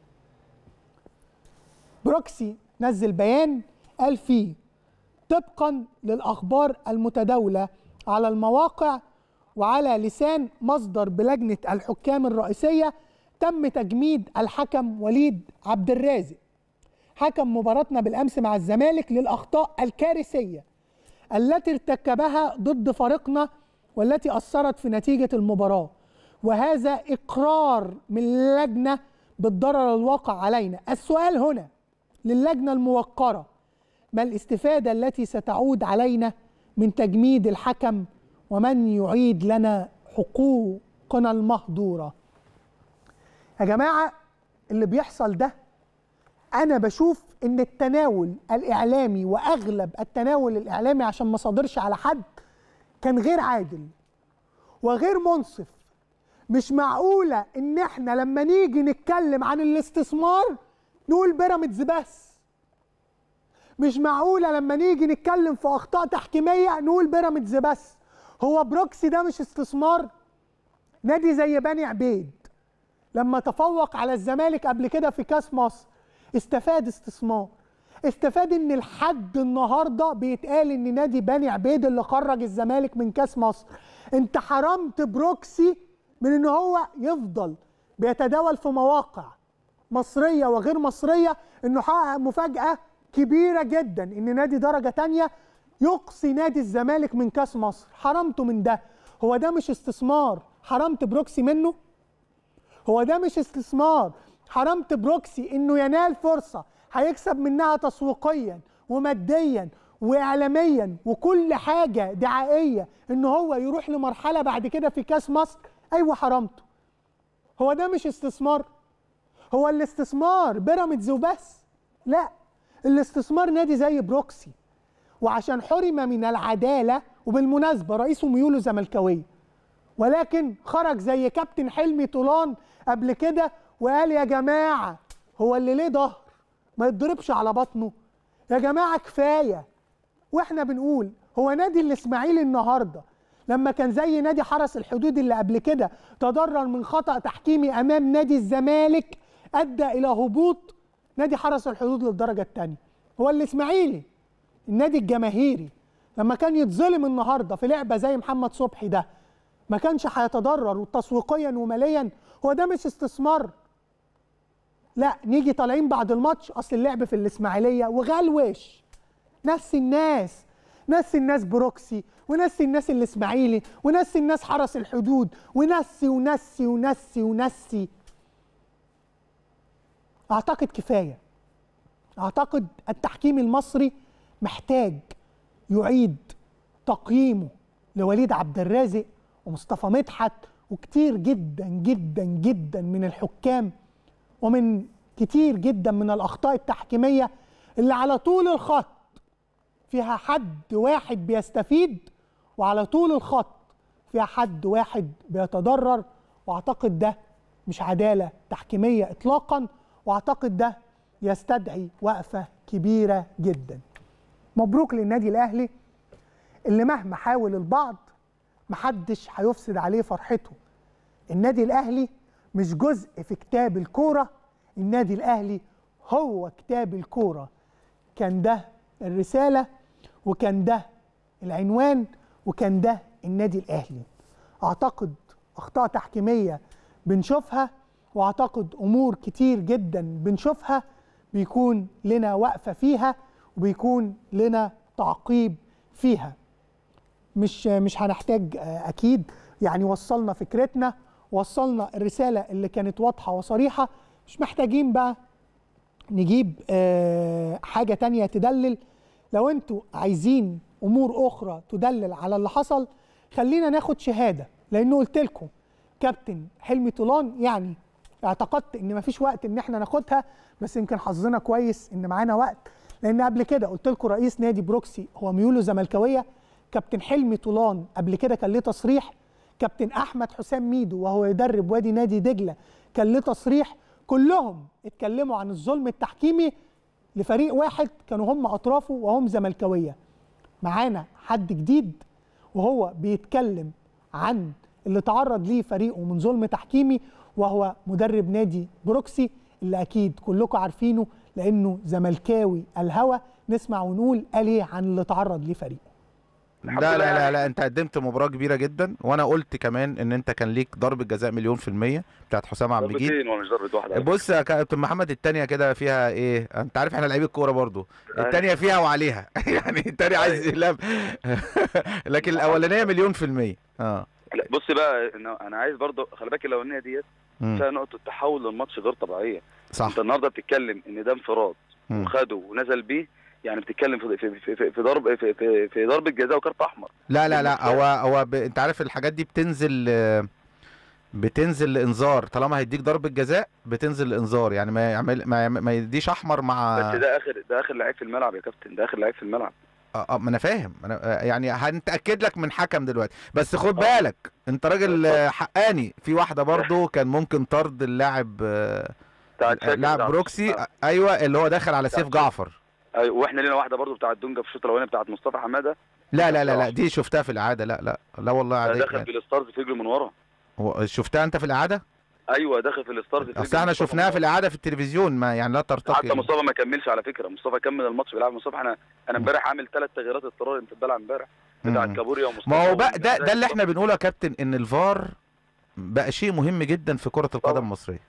[SPEAKER 1] بروكسي نزل بيان قال فيه طبقا للاخبار المتداوله على المواقع وعلى لسان مصدر بلجنه الحكام الرئيسيه تم تجميد الحكم وليد عبد الرازق حكم مباراتنا بالامس مع الزمالك للاخطاء الكارثيه التي ارتكبها ضد فريقنا والتي اثرت في نتيجه المباراه وهذا اقرار من اللجنه بالضرر الواقع علينا السؤال هنا للجنه الموقره ما الاستفاده التي ستعود علينا من تجميد الحكم ومن يعيد لنا حقوقنا المهدوره يا جماعه اللي بيحصل ده انا بشوف ان التناول الاعلامي واغلب التناول الاعلامي عشان ما صادرش على حد كان غير عادل وغير منصف مش معقوله ان احنا لما نيجي نتكلم عن الاستثمار نقول بيراميدز بس مش معقوله لما نيجي نتكلم في اخطاء تحكيميه نقول بيراميدز بس هو بروكسي ده مش استثمار نادي زي بني عبيد لما تفوق على الزمالك قبل كده في كاس مصر استفاد استثمار استفاد ان لحد النهارده بيتقال ان نادي بني عبيد اللي خرج الزمالك من كاس مصر انت حرمت بروكسي من ان هو يفضل بيتداول في مواقع مصريه وغير مصريه انه حقق مفاجاه كبيره جدا ان نادي درجه تانية يقصي نادي الزمالك من كاس مصر حرمته من ده هو ده مش استثمار حرمت بروكسي منه هو ده مش استثمار حرمت بروكسي انه ينال فرصه هيكسب منها تسويقيا وماديا واعلاميا وكل حاجه دعائيه ان هو يروح لمرحله بعد كده في كاس مصر ايوه حرمته هو ده مش استثمار هو الاستثمار بيراميدز وبس لا الاستثمار نادي زي بروكسي وعشان حرم من العداله وبالمناسبه رئيسه ميوله زملكاويه ولكن خرج زي كابتن حلمي طولان قبل كده وقال يا جماعه هو اللي ليه ظهر ما يتضربش على بطنه يا جماعه كفايه واحنا بنقول هو نادي الاسماعيلي النهارده لما كان زي نادي حرس الحدود اللي قبل كده تضرر من خطا تحكيمي امام نادي الزمالك ادى الى هبوط نادي حرس الحدود للدرجه الثانيه هو الاسماعيلي النادي الجماهيري لما كان يتظلم النهارده في لعبه زي محمد صبحي ده ما كانش هيتضرر تسويقيا وماليا هو ده مش استثمار لا نيجي طالعين بعد الماتش اصل اللعب في الاسماعيليه وغلوش نفس الناس نفس الناس بروكسي ونفس الناس الاسماعيلي ونفس الناس حرس الحدود ونسي ونسي ونسي ونسي اعتقد كفايه اعتقد التحكيم المصري محتاج يعيد تقييمه لوليد عبد الرازق ومصطفى مدحت وكتير جدا جدا جدا من الحكام ومن كتير جدا من الاخطاء التحكيميه اللي على طول الخط فيها حد واحد بيستفيد وعلى طول الخط فيها حد واحد بيتضرر واعتقد ده مش عداله تحكيميه اطلاقا واعتقد ده يستدعي وقفه كبيره جدا مبروك للنادي الاهلي اللي مهما حاول البعض محدش هيفسد عليه فرحته النادي الاهلي مش جزء في كتاب الكوره النادي الاهلي هو كتاب الكوره كان ده الرساله وكان ده العنوان وكان ده النادي الاهلي اعتقد اخطاء تحكيميه بنشوفها واعتقد امور كتير جدا بنشوفها بيكون لنا وقفه فيها وبيكون لنا تعقيب فيها مش مش هنحتاج آه، اكيد يعني وصلنا فكرتنا وصلنا الرساله اللي كانت واضحه وصريحه مش محتاجين بقى نجيب آه، حاجه تانية تدلل لو انتوا عايزين امور اخرى تدلل على اللي حصل خلينا ناخد شهاده لانه قلت لكم كابتن حلمي طولان يعني اعتقدت ان مفيش وقت ان احنا ناخدها بس يمكن حظنا كويس ان معانا وقت لان قبل كده قلت لكم رئيس نادي بروكسي هو ميوله زملكاويه كابتن حلمي طولان قبل كده كان ليه تصريح كابتن احمد حسام ميدو وهو يدرب وادي نادي دجله كان ليه تصريح كلهم اتكلموا عن الظلم التحكيمي لفريق واحد كانوا هم اطرافه وهم زملكاويه معانا حد جديد وهو بيتكلم عن اللي تعرض ليه فريقه من ظلم تحكيمي وهو مدرب نادي بروكسي اللي اكيد كلكم عارفينه لانه زملكاوي الهوى نسمع ونقول قال ايه عن اللي تعرض ليه فريقه
[SPEAKER 14] لا لا لا لا انت قدمت مباراه كبيره جدا وانا قلت كمان ان انت كان ليك ضربه جزاء مليون في الميه بتاعت حسام عبد المجيد
[SPEAKER 15] ضربتين ومش ضربه واحده
[SPEAKER 14] بص يا كابتن محمد التانية كده فيها ايه انت عارف احنا لعيبه الكوره برضو التانية فيها وعليها يعني التانية عايز يلعب لكن الاولانيه مليون في الميه اه
[SPEAKER 15] لا بص بقى إنه انا عايز برضه خلي بالك الاولانيه ديت
[SPEAKER 14] مم.
[SPEAKER 15] فيها نقطه تحول للماتش غير طبيعيه
[SPEAKER 14] صح
[SPEAKER 15] انت النهارده بتتكلم ان ده انفراد
[SPEAKER 14] مم.
[SPEAKER 15] وخده ونزل بيه يعني بتتكلم في في في, في, في ضرب في, في, في ضربه جزاء وكارت احمر
[SPEAKER 14] لا لا لا هو هو ب... انت عارف الحاجات دي بتنزل آه، بتنزل لانذار طالما هيديك ضربه جزاء بتنزل لانذار يعني ما يعمل ما, يعمل... ما يديش احمر مع
[SPEAKER 15] بس ده اخر ده اخر لعيب في الملعب يا كابتن ده اخر لعيب في الملعب
[SPEAKER 14] اه آه، ما انا فاهم أنا آه، يعني هنتاكد لك من حكم دلوقتي بس خد بالك انت راجل آه، حقاني في واحده برضو كان ممكن طرد اللاعب آه،
[SPEAKER 15] بتاعت شاكر
[SPEAKER 14] لاعب
[SPEAKER 15] بتاعت-
[SPEAKER 14] بروكسي آه، ايوه اللي هو داخل على سيف جعفر
[SPEAKER 15] أيوة، واحنا لينا واحده برضه بتاعت دونجا في الشوط الاولاني بتاعت مصطفى حماده
[SPEAKER 14] لا لا لا لا دي شفتها في الاعاده لا لا لا والله
[SPEAKER 15] ده
[SPEAKER 14] عليك
[SPEAKER 15] دخل
[SPEAKER 14] يعني.
[SPEAKER 15] في الستارز في رجله من ورا
[SPEAKER 14] هو شفتها انت في الاعاده
[SPEAKER 15] ايوه دخل في الستارز في
[SPEAKER 14] اصل
[SPEAKER 15] رجله
[SPEAKER 14] احنا
[SPEAKER 15] من ورا.
[SPEAKER 14] شفناها في الاعاده في التلفزيون ما يعني لا ترتقي
[SPEAKER 15] حتى مصطفى ما كملش على فكره مصطفى كمل الماتش بيلعب مصطفى انا انا امبارح عامل ثلاث تغييرات اضطراري في الملعب امبارح بتاعت
[SPEAKER 14] مم.
[SPEAKER 15] كابوريا ومصطفى
[SPEAKER 14] ما هو بقى ده
[SPEAKER 15] ومجدي.
[SPEAKER 14] ده اللي احنا بنقوله يا كابتن ان الفار بقى شيء مهم جدا في كره القدم المصريه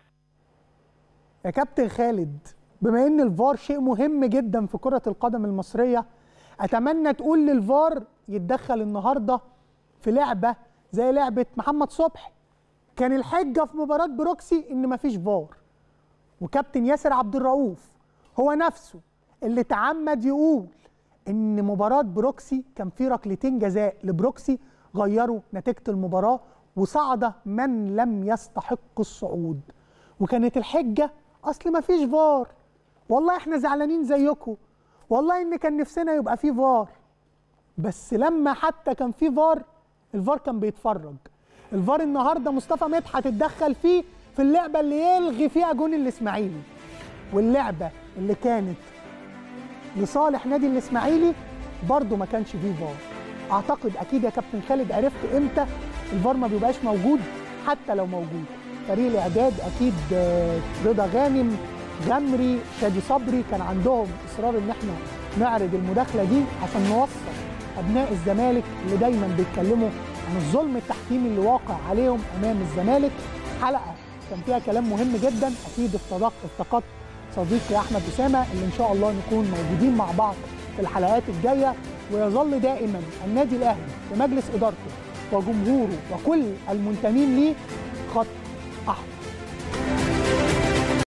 [SPEAKER 1] يا كابتن خالد بما ان الفار شيء مهم جدا في كرة القدم المصرية اتمنى تقول للفار يتدخل النهاردة في لعبة زي لعبة محمد صبحي كان الحجة في مباراة بروكسي ان مفيش فار وكابتن ياسر عبد الرؤوف هو نفسه اللي تعمد يقول ان مباراة بروكسي كان في ركلتين جزاء لبروكسي غيروا نتيجة المباراة وصعد من لم يستحق الصعود وكانت الحجه اصل ما فيش فار والله احنا زعلانين زيكم والله ان كان نفسنا يبقى فيه فار بس لما حتى كان فيه فار الفار كان بيتفرج الفار النهارده مصطفى مدحت اتدخل فيه في اللعبه اللي يلغي فيها جون الاسماعيلي واللعبه اللي كانت لصالح نادي الاسماعيلي برضه ما كانش فيه فار اعتقد اكيد يا كابتن خالد عرفت امتى الفار ما بيبقاش موجود حتى لو موجود فريق الاعداد اكيد آه، رضا غانم غمري شادي صبري كان عندهم اصرار ان احنا نعرض المداخله دي عشان نوصل ابناء الزمالك اللي دايما بيتكلموا عن الظلم التحكيمي اللي واقع عليهم امام الزمالك حلقه كان فيها كلام مهم جدا اكيد افتقدت افتقدت صديقي احمد اسامه اللي ان شاء الله نكون موجودين مع بعض في الحلقات الجايه ويظل دائما النادي الاهلي بمجلس ادارته وجمهوره وكل المنتمين ليه خط احمر